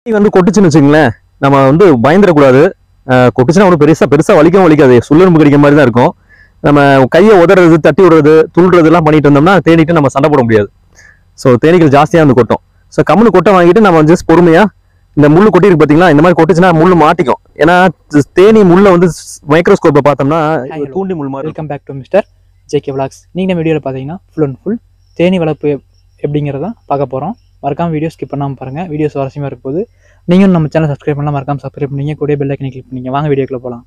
தேனி வந்து கொட்டுச்சுன்னு வச்சுங்களேன் நம்ம வந்து பயந்துடக்கூடாது அஹ் கொட்டுச்சுன்னா ஒன்றும் பெருசா பெருசா வலிக்கவும் வலிக்காது சுள்ளெலும்பு கடிக்கிற மாதிரி தான் இருக்கும் நம்ம கையை உதறது தட்டி விடுறது துள்ளுறது எல்லாம் பண்ணிட்டு இருந்தோம்னா தேனிட்டு நம்ம சண்டை போட முடியாது ஸோ தேனீக்கள் ஜாஸ்தியாக வந்து கொட்டும் ஸோ கம்முனு கொட்டை வாங்கிட்டு நம்ம ஜஸ்ட் பொறுமையா இந்த முள்ளு கொட்டிருக்கு பார்த்தீங்களா இந்த மாதிரி கொட்டுச்சுன்னா முள்ளு மாட்டிக்கும் ஏன்னா தேனி முள்ள வந்து மைக்ரோஸ்கோப்பை பார்த்தோம்னா Hi, hello. தூண்டி முள் மாதிரி இருக்கும். Welcome back to mister J K vlogs நீங்கள் இந்த வீடியோவில் பார்த்தீங்கன்னா ஃபுல் அண்ட் ஃபுல் தேனி வளர்ப்பு எப்- எப்படிங்கிறத பார்க்க போகிறோம் மறக்காம வீடியோ ஸ்கிப் பண்ணாமல் பாருங்கள் வீடியோ சுவாரஸ்யமாக இருக்க போது நீங்களும் நம்ம சேனல் சப்ஸ்கிரைப் பண்ணலாம் மறக்காம சப்ஸ்கிரைப் பண்ணீங்க கூட பெல் ஐக்கனை கிளிக் பண்ணீங்க வாங்க வீடியோக்குள்ள போகலாம்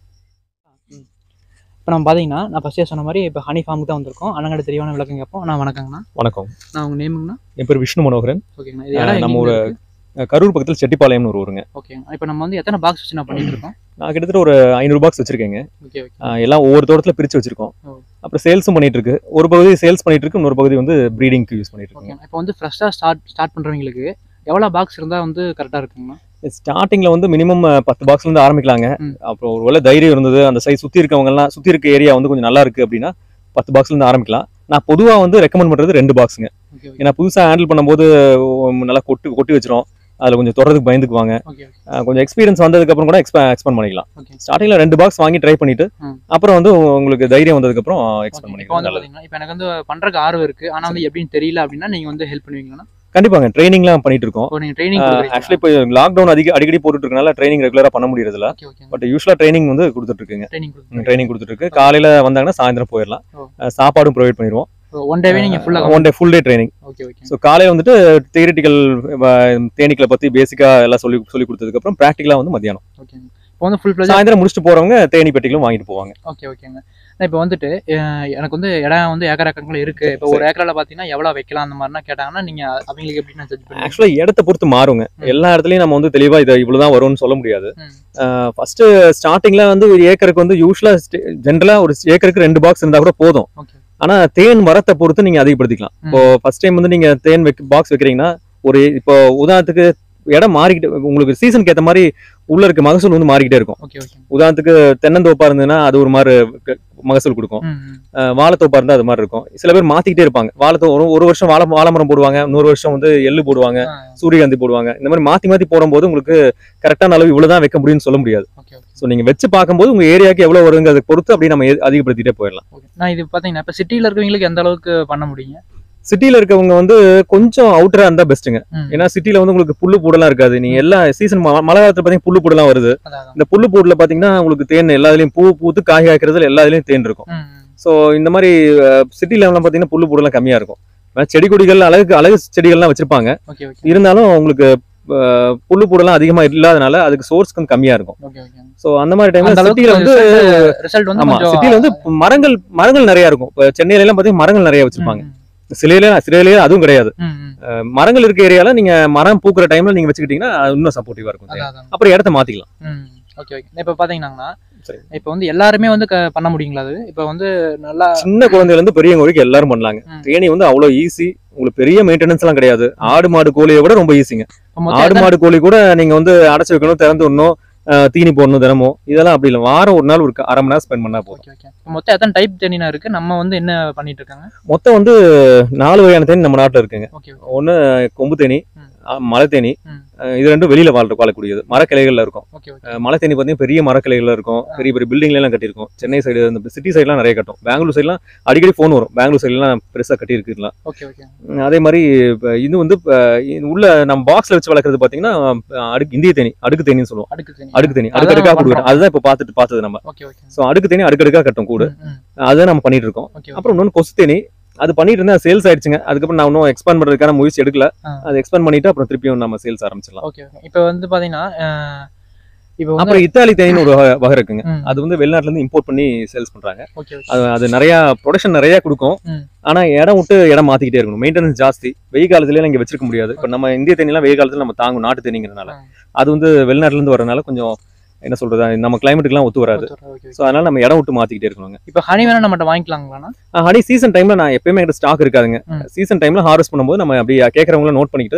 இப்போ நம்ம பார்த்தீங்கன்னா நான் ஃபஸ்ட்டே சொன்ன மாதிரி இப்போ ஹனி ஃபார்முக்கு தான் வந்திருக்கோம் அனங்கட தெரியவான விளக்கம் கேட்போம் நான் வணக்கங்கண்ணா வணக்கம் நான் உங்கள் நேமுங்கண்ணா என் பேர் விஷ்ணு மனோகரன் ஓகேங்கண்ணா இது ஆ, இடம் நம்ம நம்ம ஒரு ஒரு கரூர் பக்கத்தில் செட்டிப்பாளையம்னு ஒரு ஊருங்க ஓகேங்கண்ணா இப்போ நம்ம வந்து எத்தனை பாக்ஸ் வச்சு நான் பண்ணிட்டு இருக்கோம் நான் கிட்டத்தட்ட ஒரு ஐநூறு பாக்ஸ் வச்சிருக்கேங்க ஓகே ஓகே ஆஹ் எல்லாம் ஒவ்வொரு தோட்டத்தில் பிரித்து வச்சிருக்கோம் ஓ. அப்புறம் சேல்ஸும் பண்ணிட்டு இருக்கு ஒரு பகுதி சேல்ஸ் பண்ணிட்டு இருக்கு இன்னொரு பகுதி வந்து ப்ரீடிங்க்கு யூஸ் பண்ணிட்டு ஓகே இருக்கோங்க இப்போ வந்து ஃப்ரெஷ்ஷாக ஸ்டார்ட் ஸ்டார்ட் பண்ணுறவங்களுக்கு எவ்வளோ பாக்ஸ் இருந்தால் வந்து கரெக்டாக இருக்குங்கண்ணா ஸ்டார்டிங்ல வந்து மினிமம் பத்து பாக்ஸ்ல இருந்து ஆரம்பிக்கலாங்க ம். அப்புறம் ஒருவேளை தைரியம் இருந்தது அந்த சைஸ் சுத்தி இருக்கவங்க எல்லாம் சுத்தி இருக்க ஏரியா வந்து கொஞ்சம் நல்லா இருக்கு அப்படின்னா பத்து பாக்ஸ்ல இருந்து ஆரம்பிக்கலாம் நான் பொதுவா வந்து ரெக்கமெண்ட் பண்றது ரெண்டு பாக்ஸுங்க ஓகே ஓகே ஏன்னா புதுசா ஹேண்டில் பண்ணும்போது உம், நல்லா கொட்டு கொட்டி வச்சிரும் அதுல கொஞ்சம் தொடர்றதுக்கு பயந்துக்குவாங்க ஓகே ஆஹ் கொஞ்சம் எக்ஸ்பீரியன்ஸ் வந்ததுக்கு அப்புறம் கூட எக்ஸ்பே எக்ஸ்பேண்ட் பண்ணிக்கலாம் ஓகே ஸ்டார்டிங்ல ரெண்டு பாக்ஸ் வாங்கி ட்ரை பண்ணிட்டு ம். அப்புறம் வந்து உங்களுக்கு தைரியம் வந்ததுக்கு அப்புறம் எக்ஸ்பேண்ட் இப்போ வந்து பண்ணிக்கலாம் நல்லது. பாத்தீங்கன்னா இப்போ எனக்கு வந்து பண்றதுக்கு ஆர்வம் இருக்கு ஆனா வந்து எப்படின்னு தெரியல அப்படின்னா நீங்க வந்து ஹெல்ப் பண்ணுவீங்களா கண்டிப்பாங்க ட்ரைனிங்லாம் பண்ணிட்டு இருக்கோம் இப்போ நீங்க ட்ரைனிங் ஆக்சுவலி இப்போ லாக்டவுன் அதிக அடிக்கடி போட்டுட்டு இருக்கனால ட்ரைனிங் ரெகுலரா பண்ண முடியறதில்ல ஓகே ஓகே பட் யூஸ்வலா ட்ரைனிங் வந்து கொடுத்துட்டு இருக்குங்க ட்ரைனிங் ட்ரைனிங் கொடுத்துட்டு இருக்கு காலையில வந்தாங்கன்னா சாயந்தரம் போயிடலாம் ஓ. அஹ் சாப்பாடும் ப்ரொவைட் பண்ணிடுவோம் ஒன் டேவே நீங்க ஃபுல்லா one day full day training okay okay so காலையில வந்துட்டு தியரிட்டிக்கல் தேனீக்களை பத்தி பேசிக்கா எல்லாம் சொல்லி சொல்லி கொடுத்ததுக்கு அப்புறம் ப்ராக்டிக்கலா வந்து மத்தியானம் ஓகே இப்போ வந்து ஃபுல் ஃபிளஜ் சாயந்தரம் முடிச்சுட்டு போறவங்க தேனி பெட்டிகளும் வாங்கிட்டு போவாங்க ஓகே ஓகேங்க இப்போ வந்துட்டு அஹ், எனக்கு வந்து இடம் வந்து ஏக்கர் ஏக்கங்கள் இருக்கு இப்போ ஒரு ஏக்கரால பாத்தீங்கன்னா எவ்வளவு வைக்கலாம் அந்த மாதிரினா கேட்டாங்கன்னா நீங்க அவங்களுக்கு எப்படி நான் ஜட்ஜ் பண்ணுவீங்க ஆக்சுவலா இடத்த பொறுத்து மாறுங்க ம். எல்லா இடத்துலயும் நம்ம வந்து தெளிவா இது இவ்வளவுதான் வரும்னு சொல்ல முடியாது ம். ஃபர்ஸ்ட் ஸ்டார்டிங்ல வந்து ஒரு ஏக்கருக்கு வந்து யூஸ்வலா ஜென்ரலா ஒரு ஏக்கருக்கு ரெண்டு பாக்ஸ் இருந்தா கூட போதும் ஓகே ஆனா தேன் மரத்தை பொறுத்து நீங்க அதிகப்படுத்திக்கலாம் ம். இப்போ ஃபர்ஸ்ட் டைம் வந்து நீங்க தேன் வைக்க பாக்ஸ் வைக்கிறீங்கன்னா ஒரு இப்போ உதாரணத்துக்கு இடம் மாறிக்கிட்டு உங்களுக்கு சீசனுக்கு ஏத்த மாதிரி உள்ள இருக்க மகசூல் வந்து மாறிக்கிட்டே இருக்கும் ஓகே ஓகே உதாரணத்துக்கு தென்னந்தோப்பா இருந்ததுன்னா அது ஒரு மாதிரி க- மகசூல் கொடுக்கும் ம் ம். அஹ் வாழைத்தோப்பா இருந்தா அது மாதிரி இருக்கும் சில பேர் மாத்திக்கிட்டே இருப்பாங்க வாழைத்தோ ஒரு ஒரு வருஷம் வாழை வாழைமரம் போடுவாங்க இன்னொரு வருஷம் வந்து எள்ளு போடுவாங்க ஆ, சூரியகாந்தி போடுவாங்க இந்த மாதிரி மாத்தி மாத்தி போடும்போது உங்களுக்கு கரெக்டான அளவு இவ்வளவுதான் வைக்க முடியும்னு சொல்ல முடியாது ஓகே ஓகே ஸோ நீங்க வச்சு பார்க்கும்போது உங்க ஏரியாக்கு எவ்வளவு வருங்கிறத பொறுத்து அப்படியே நம்ம ஏ- அதிகப்படுத்திட்டே போயிடலாம் ஓகே நான் இது பாத்தீங்கன்னா இப்போ சிட்டில இருக்கவங்களுக்கு எந்த அளவுக்கு பண்ண முடியுங்க சிட்டில இருக்கவங்க வந்து கொஞ்சம் அவுட்டரா இருந்தா பெஸ்ட்டுங்க ம். ஏன்னா சிட்டில வந்து உங்களுக்கு புல்லு பூடெல்லாம் இருக்காது நீங்க எல்லா சீசன் மழை காலத்துல பாத்தீங்கன்னா புல்லு பூடெல்லாம் வருது அதான், அதான். இந்த புல்லு பூடுல பாத்தீங்கன்னா உங்களுக்கு தேன் எல்லா இதுலயும் பூ பூத்து காய் காய்க்கிறதுல எல்லா இதுலயும் தேன் இருக்கும் ம், ம். ஸோ இந்த மாதிரி சிட்டில எல்லாம் பாத்தீங்கன்னா புல்லு பூடெல்லாம் கம்மியா இருக்கும் ஆனா செடி கொடிகள் அழகு அழகு செடிகள்லாம் வச்சிருப்பாங்க ஓகே ஓகே இருந்தாலும் உங்களுக்கு அஹ், புல்லு பூடெல்லாம் அதிகமா இல்லாதனால அதுக்கு சோர்ஸ் கொஞ்சம் கம்மியா இருக்கும் ஓகே ஓகே ஸோ அந்த மாதிரி டைம்ல அந்த அளவுக்கு சிட்டில வந்து ரிசல்ட் வந்து ஆமா கொஞ்சம் சிட்டில வந்து மரங்கள் மரங்கள் நிறைய இருக்கும் இப்போ சென்னையில எல்லாம் பாத்தீங்கன்னா மரங்கள் நிறைய வச்சிருப்பாங்க ம், சிலையில சிலையிலேயே அதுவும் கிடையாது ம், ம். அஹ் மரங்கள் இருக்க ஏரியால நீங்க மரம் பூக்குற டைம்ல நீங்க வச்சுக்கிட்டீங்கன்னா அது இன்னும் சப்போர்ட்டிவா இருக்கும் அதான், அதான். அப்புறம் இடத்த மாத்திக்கலாம் ம் ஓகே ஓகே இப்போ பாத்தீங்கன்னா சரி. இப்போ வந்து எல்லாருமே வந்து க- பண்ண முடியுங்களா அது இப்போ வந்து நல்லா சின்ன குழந்தையில இருந்து பெரியவங்க வரைக்கும் எல்லாரும் பண்ணலாங்க ம். தேனி வந்து அவ்வளவு ஈஸி உங்களுக்கு பெரிய மெயின்டெனன்ஸ் எல்லாம் கிடையாது ஆடு மாடு கோழியை விட ரொம்ப ஈஸிங்க இப்போ மொத்தம் ஆடு எத்தனை- மாடு கோழி கூட நீங்க வந்து அடைச்சு வைக்கணும் திறந்து விடணும் அஹ் தீனி போடணும் தினமும் இதெல்லாம் அப்படி இல்லை வாரம் ஒரு நாள் ஒரு க- அரை மணி நேரம் ஸ்பெண்ட் பண்ணா போதும் ஓகே ஓகே இப்போ மொத்தம் எத்தனை டைப் தேனினா இருக்கு நம்ம வந்து என்ன பண்ணிட்டு இருக்காங்க மொத்தம் வந்து நாலு வகையான தேனி நம்ம நாட்டுல இருக்குங்க ஓகே ஓகே ஒண்ணு கொம்பு தேனி ம். அஹ் மலை தேனி ம். அஹ் இது ரெண்டும் வெளியில வாழ்ற வாழக்கூடியது மரக்கிளைகள்ல இருக்கும் ஓகே ஓகே அஹ் மலை தேனி பார்த்தீங்கன்னா பெரிய மரக்கிளைகள்ல இருக்கும் பெரிய பெரிய பில்டிங்ல எல்லாம் கட்டியிருக்கும் சென்னை சைடு இந்த சிட்டி சைட்லாம் நிறைய கட்டும் பெங்களூர் சைட்லாம் அடிக்கடி ஃபோன் வரும் பெங்களூர் சைட்லாம் பெருசா கட்டியிருக்குலாம் ஓகே ஓகே உம் அதே மாதிரி இப்ப இது வந்து இப்ப இது உள்ள நம்ம பாக்ஸ்ல வச்சு வளர்க்குறது பாத்தீங்கன்னா அஹ் அடுக்கு இந்திய தேனி அடுக்கு தேனின்னு சொல்லுவோம் அடுக்கு தேனி அடுக்கு தேனி அதான் அடுக்கடுக்கா நம்ம கொடுக்குறோம் அதுதான் இப்ப பார்த்துட்டு பார்த்தது நம்ம ஓகே ஓகே ஸோ அடுக்கு தேனி அடுக்கடுக்கா கட்டும் கூடு ம், ம். அதுதான் நம்ம பண்ணிட்டு இருக்கோம் ஓகே அப்புறம் இன்னொன்று கொசு தேனி அது பண்ணிட்டு இருந்தா சேல்ஸ் ஆயிடுச்சுங்க அதுக்கப்புறம் நான் இன்னும் எக்ஸ்பேண்ட் பண்றதுக்கான முயற்சி எடுக்கல ஆ. அது எக்ஸ்பேண்ட் பண்ணிட்டு அப்புறம் திருப்பியும் நம்ம சேல்ஸ் ஆரம்பிச்சிடலாம் ஓகே ஓகே இப்போ வந்து பாத்தீங்கன்னா அஹ், இப்போ வந்து அப்புறம் இத்தாலி தேனின்னு ஒரு வகை- வகை இருக்குங்க ம், அது வந்து வெளிநாட்டுல இருந்து இம்போர்ட் பண்ணி சேல்ஸ் பண்றாங்க ஓகே ஓகே அது அது நிறைய ப்ரொடக்ஷன் நிறைய கொடுக்கும் ம். ஆனா இடம் விட்டு இடம் மாத்திக்கிட்டே இருக்கணும் மெயின்டெனன்ஸ் ஜாஸ்தி வெயில் காலத்துல இங்க வச்சிருக்க முடியாது இப்ப நம்ம இந்திய தேனிலாம் வெயில் காலத்துல நம்ம தாங்கும் நாட்டு தேனிங்கிறதுனால ஆ. அது வந்து வெளிநாட்டுல இருந்து வரதுனால கொஞ்சம் என்ன சொல்றது நம்ம கிளைமேட்டுக்குலாம் ஒத்து வராது ஓகே ஓகே ஸோ அதனால நம்ம இடம் விட்டு மாத்திக்கிட்டே இருக்கணுங்க இப்போ ஹனி வேணா நம்மகிட்ட வாங்கிக்கலாங்களாண்ணா ஹனி சீசன் டைம்ல நான் எப்பயுமே என்கிட்ட ஸ்டாக் இருக்காதுங்க ம். சீசன் டைம்ல ஹார்வெஸ்ட் பண்ணும்போது நம்ம அப்படியே கேட்கறவங்கள நோட் பண்ணிக்கிட்டு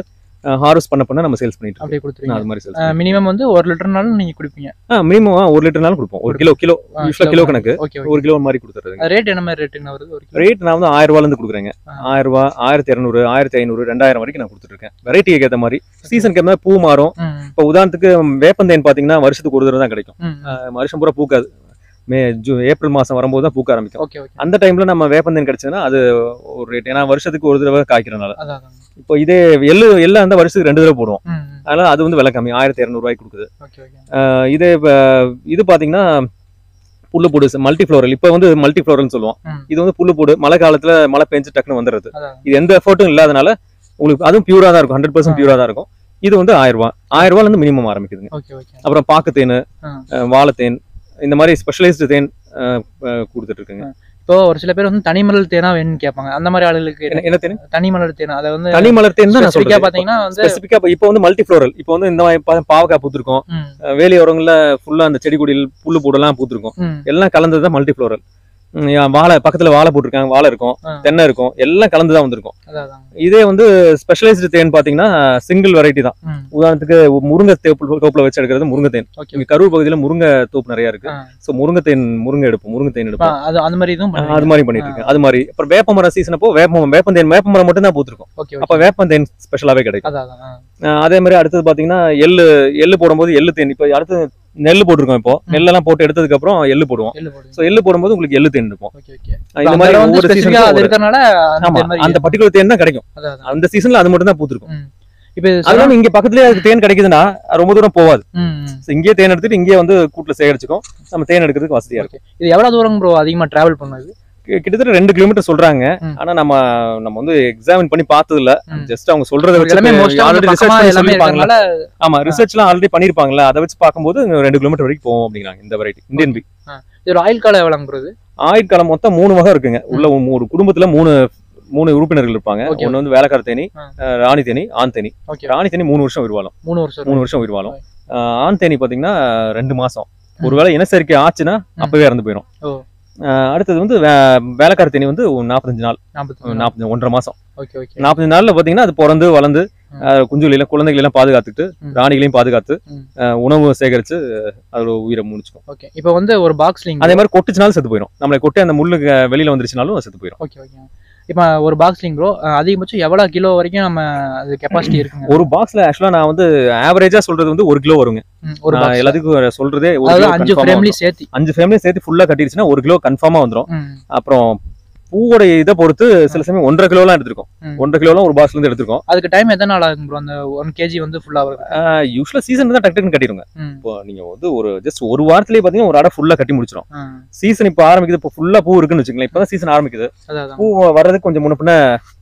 ஹார்வெஸ்ட் பண்ண பண்ண நம்ம சேல்ஸ் பண்ணிட்டு இருக்கோம் அப்படியே ஆ, கொடுத்துருவீங்க அது மாதிரி சேல்ஸ் மினிமம் வந்து ஒரு லிட்டர்னாலும் நீங்க குடிப்பீங்க மினிமம் ஒரு லிட்டர்னாலும் கொடுப்போம் ஒரு கிலோ கிலோ யூஸ்வலா கிலோ கணக்கு ஓகே ஒரு கிலோ மாதிரி கொடுத்துறது ரேட் என்ன மாதிரி ரேட்டுங்க வருது ஒரு கிலோ ரேட் நான் வந்து ஆயிரம் ரூபாயில இருந்து கொடுக்குறேங்க ஆ. ஆயிரம் ரூபாய் ஆயிரத்தி இரநூறு ஆயிரத்தி ஐநூறு ரெண்டாயிரம் வரைக்கும் நான் கொடுத்துட்டு இருக்கேன் வெரைட்டிக்கு ஏற்ற மாதிரி சீசனுக்கு ஏற்ற மாதிரி பூ மாறும் ம், இப்போ உதாரணத்துக்கு வேப்பந்தேன் பாத்தீங்கன்னா வருஷத்துக்கு ஒரு தடவை தான் கிடைக்கும் ம், ம். ஆஹ் வருஷம் பூரா பூக்காது மே ஜூ ஏப்ரல் மாசம் வரும்போது தான் பூக்க ஆரம்பிக்கும் ஓகே ஓகே அந்த டைம்ல நம்ம வேப்பந்தேன் கிடைச்சதுன்னா அது ஒரு ரேட் ஏன்னா வருஷத்துக்கு ஒரு தடவை காய்க்கிறனால அதான் அதான் இப்போ இதே எள்ளு எள்ளு அந்த வருஷத்துக்கு ரெண்டு தடவை போடுவோம் ம், ம். அதனால அது வந்து விலை கம்மி ஆயிரத்தி இரநூறுவாய்க்கு கொடுக்குது ஓகே ஓகே ஆஹ் இதே இப்ப இது பாத்தீங்கன்னா புல்லு போடு மல்டி ஃப்ளோரல் இப்போ வந்து மல்டி ஃப்ளோரல்னு சொல்லுவோம் ம். இது வந்து புல்லு போடு மழை காலத்துல மழை பெஞ்சு டக்குன்னு வந்துடுது அதான் இது எந்த எஃபர்ட்டும் இல்லாதனால உங்களுக்கு அதுவும் பியூரா தான் இருக்கும் ஹண்ட்ரட் பர்சன்ட் பியூரா தான் இருக்கும் இது வந்து ஆயிரம் ரூபாய் ஆயிரம் ரூபாயில இருந்து மினிமம் ஆரம்பிக்குதுங்க ஓகே ஓகே அப்புறம் பாக்குத்தேன் ஆ. அஹ் வாழைத்தேன் இந்த மாதிரி ஸ்பெஷலைஸ்டு தேன் அஹ், அஹ், கொடுத்துட்டு இருக்குங்க இப்போ ஒரு சில பேர் வந்து தனிமலர் தேனா வேணும்னு கேட்பாங்க அந்த மாதிரி ஆளுகளுக்கு என்ன- என்ன தேன் தனிமலர் தேனா அதை வந்து தனி மலர் தேன் தான் நான் ஸ்பெசிஃபிக்கா சொல்றேன் பாத்தீங்கன்னா வந்து ஸ்பெசிஃபிக்கா இப்போ வந்து மல்டி ஃப்ளோரல் இப்போ வந்து இந்த மாதிரி பா- பாவக்காய் பூத்திருக்கும் ம், அஹ், வேலையோரங்கள்ல ஃபுல்லா அந்த செடி கொடியில் புல்லு பூடெல்லாம் பூத்திருக்கும் ம், எல்லாம் கலந்தது தான் மல்டி ஃப்ளோரல் வாழை பக்கத்துல வாழை போட்டிருக்காங்க வாழை இருக்கும் ஆ. தென்னை இருக்கும் எல்லாம் கலந்து தான் வந்திருக்கும் அதான் அதான். இதே வந்து ஸ்பெஷலைஸ்டு தேன் பாத்தீங்கன்னா சிங்கிள் வெரைட்டி தான் ம், உதாரணத்துக்கு முருங்கை தேப்பு தோப்புல வச்சு எடுக்கிறது முருங்கை தேன் ஓகே இங்க கரூர் பகுதியில முருங்கை தோப்பு நிறைய இருக்கு ஆ. சோ முருங்கை தேன் முருங்கை எடுப்போம் முருங்கை தேன் இப்ப எடுப்போம் அது அந்த மாதிரி இதுவும் ஆ, பண்ணுவீங்க. அது மாதிரி பண்ணிட்டு இருக்கேன் அது மாதிரி அப்புறம் வேப்ப மரம் சீசன் அப்போ வேப்ப வேப்பந்தேன் வேப்ப மரம் மட்டும் தான் பூத்திருக்கும் ஓகே அப்ப ஓகே வேப்பந்தேன் ஸ்பெஷலாவே கிடைக்கும் அதான் அதான் ஆ. ஆ, அதே மாதிரி அடுத்தது பாத்தீங்கன்னா எள்ளு எள்ளு போடும்போது எள்ளு தேன் இப்போ அடுத்து நெல் போட்டிருக்கோம் இப்போ நெல்லெல்லாம் போட்டு எடுத்ததுக்கு அப்புறம் எள்ளு போடுவோம் எள்ளு போடுங்க. சோ எள்ளு போடும்போது உங்களுக்கு எள்ளு தேன் இருக்கும் ஓகே ஓகே ஆ, இந்த மாதிரி அதுல வந்து ஒவ்வொரு specific ஆ சீசனுக்கும் அது ஒவ்வொரு- இருக்கறனால அந்த ஆமா மாதிரி அந்த பர்டிகுலர் தேன் தான் கிடைக்கும் அதான் அதான். அந்த சீசன்ல அது மட்டும் தான் பூத்திருக்கும் ம். இப்ப இது அதனால இங்க பக்கத்துலயே அதுக்கு தேன் கிடைக்குதுன்னா ரொம்ப தூரம் போகாது ம், ம். So, இங்கேயே தேன் எடுத்துட்டு இங்கேயே வந்து கூட்டுல சேகரிச்சுக்கும் நம்ம தேன் எடுக்கிறதுக்கு வசதியா இருக்கும் இது எவ்வளவு தூரம் ப்ரோ அதிகமா டிராவல் பண்ணுது கி- கிட்டத்தட்ட ரெண்டு கிலோமீட்டர் சொல்றாங்க ம். ஆனா நம்ம நம்ம வந்து எக்ஸாமின் பண்ணி பார்த்தது இல்ல ம். ஜஸ்ட் அவங்க சொல்றத வச்சு எல்லாமே மோஸ்டா already research பக்கமா பண்ணி எல்லாமே சொல்லிருப்பாங்கல்ல. இருக்கறனால ஆமா ரிசர்ச்லாம் ஆல்ரெடி பண்ணிருப்பாங்கல்ல அதை வச்சு பார்க்கும்போது இங்க ரெண்டு கிலோமீட்டர் வரைக்கும் போவோம் அப்படிங்கிறாங்க இந்த வெரைட்டி இந்தியன் பி இது ஆயில் காலம் எவ்வளவு ப்ரோ இது ஆயுட்காலம் மொத்தம் மூணு வகை இருக்குங்க உள்ள ஒரு- ஒரு குடும்பத்துல மூணு மூணு உறுப்பினர்கள் இருப்பாங்க Okay. ஒன்னு வந்து வேலைக்கார தேனி ஆ. அஹ், ராணி தேனி ஆண் தேனி ஓகே ராணி தேனி மூணு வருஷம் உருவாலும் மூணு வருஷம் மூணு வருஷம் உயிர்வாழும் ஆஹ் ஆண் தேனி பாத்தீங்கன்னா ரெண்டு மாசம் ஒருவேளை இனச்சேர்க்கை ஆச்சுன்னா ம். அப்பவே இறந்து போயிடும் ஓ. ஆஹ் அடுத்தது வந்து வே- வேலைக்கார தேனி வந்து ஒரு நாற்பத்தஞ்சு நாள் நாற்பத்தி நாற்பத்தஞ்சு ஒன்றரை மாசம் ஓகே ஓகே நாற்பத்தஞ்சு நாள்ல பாத்தீங்கன்னா அது பிறந்து வளர்ந்து ம். ஆஹ் குஞ்சுகளை எல்லாம் குழந்தைகளை எல்லாம் பாதுகாத்துட்டு ம். ராணிகளையும் பாதுகாத்து ம். ஆஹ் உணவு சேகரிச்சு அதோட உயிரை முடிச்சுக்கும் ஓகே இப்போ வந்து ஒரு பாக்ஸ்லிங் அதே மாதிரி கொட்டுச்சுனாலும் செத்து போயிடும் நம்மளை கொட்டி அந்த முள்ளு க- வெளியில வந்துருச்சுனாலும் அது செத்து போயிடும் ஓகே ஓகே இப்போ ஒரு பாக்ஸ்லிங் ப்ரோ அதிகபட்சம் எவ்வளவு கிலோ வரைக்கும் நம்ம அது கெப்பாசிட்டி இருக்குங்க ஒரு பாக்ஸ்ல ஆக்சுவலா நான் வந்து ஆவரேஜா சொல்றது வந்து ஒரு கிலோ வருங்க ம், ஒரு நான் பாக்ஸ் எல்லாத்துக்கும் சொல்றதே ஒரு அதாவது கிலோ அஞ்சு confirm ஆ ஃபேமிலி வந்துரும். சேர்த்து அஞ்சு ஃபேமிலி சேர்த்து ஃபுல்லா கட்டிருச்சுன்னா ஒரு கிலோ கன்ஃபார்மா வந்துரும் ம், அப்புறம் பூவோட இதை பொறுத்து சில சமயம் ஒன்றரை கிலோலாம் எடுத்திருக்கோம் ம். ஒன்றரை கிலோலாம் ஒரு பாக்ஸ்ல இருந்து எடுத்திருக்கோம் அதுக்கு டைம் எத்தனை நாள் ஆகும் ப்ரோ அந்த ஒன் கேஜி வந்து ஃபுல்லா வருது யூஸ்வலா சீசன் தான் டக்கு டக்குன்னு கட்டிடுங்க ம், இப்போ நீங்க வந்து ஒரு ஜஸ்ட் ஒரு வாரத்திலேயே பாத்தீங்கன்னா ஒரு அடை ஃபுல்லா கட்டி முடிச்சிடும் ஆ, சீசன் இப்போ ஆரம்பிக்குது இப்போ ஃபுல்லா பூ இருக்குன்னு வச்சுங்களேன் இப்பதான் சீசன் ஆரம்பிக்குது அதான் அதான் பூ வர்றதுக்கு கொஞ்சம் முன்னப்பின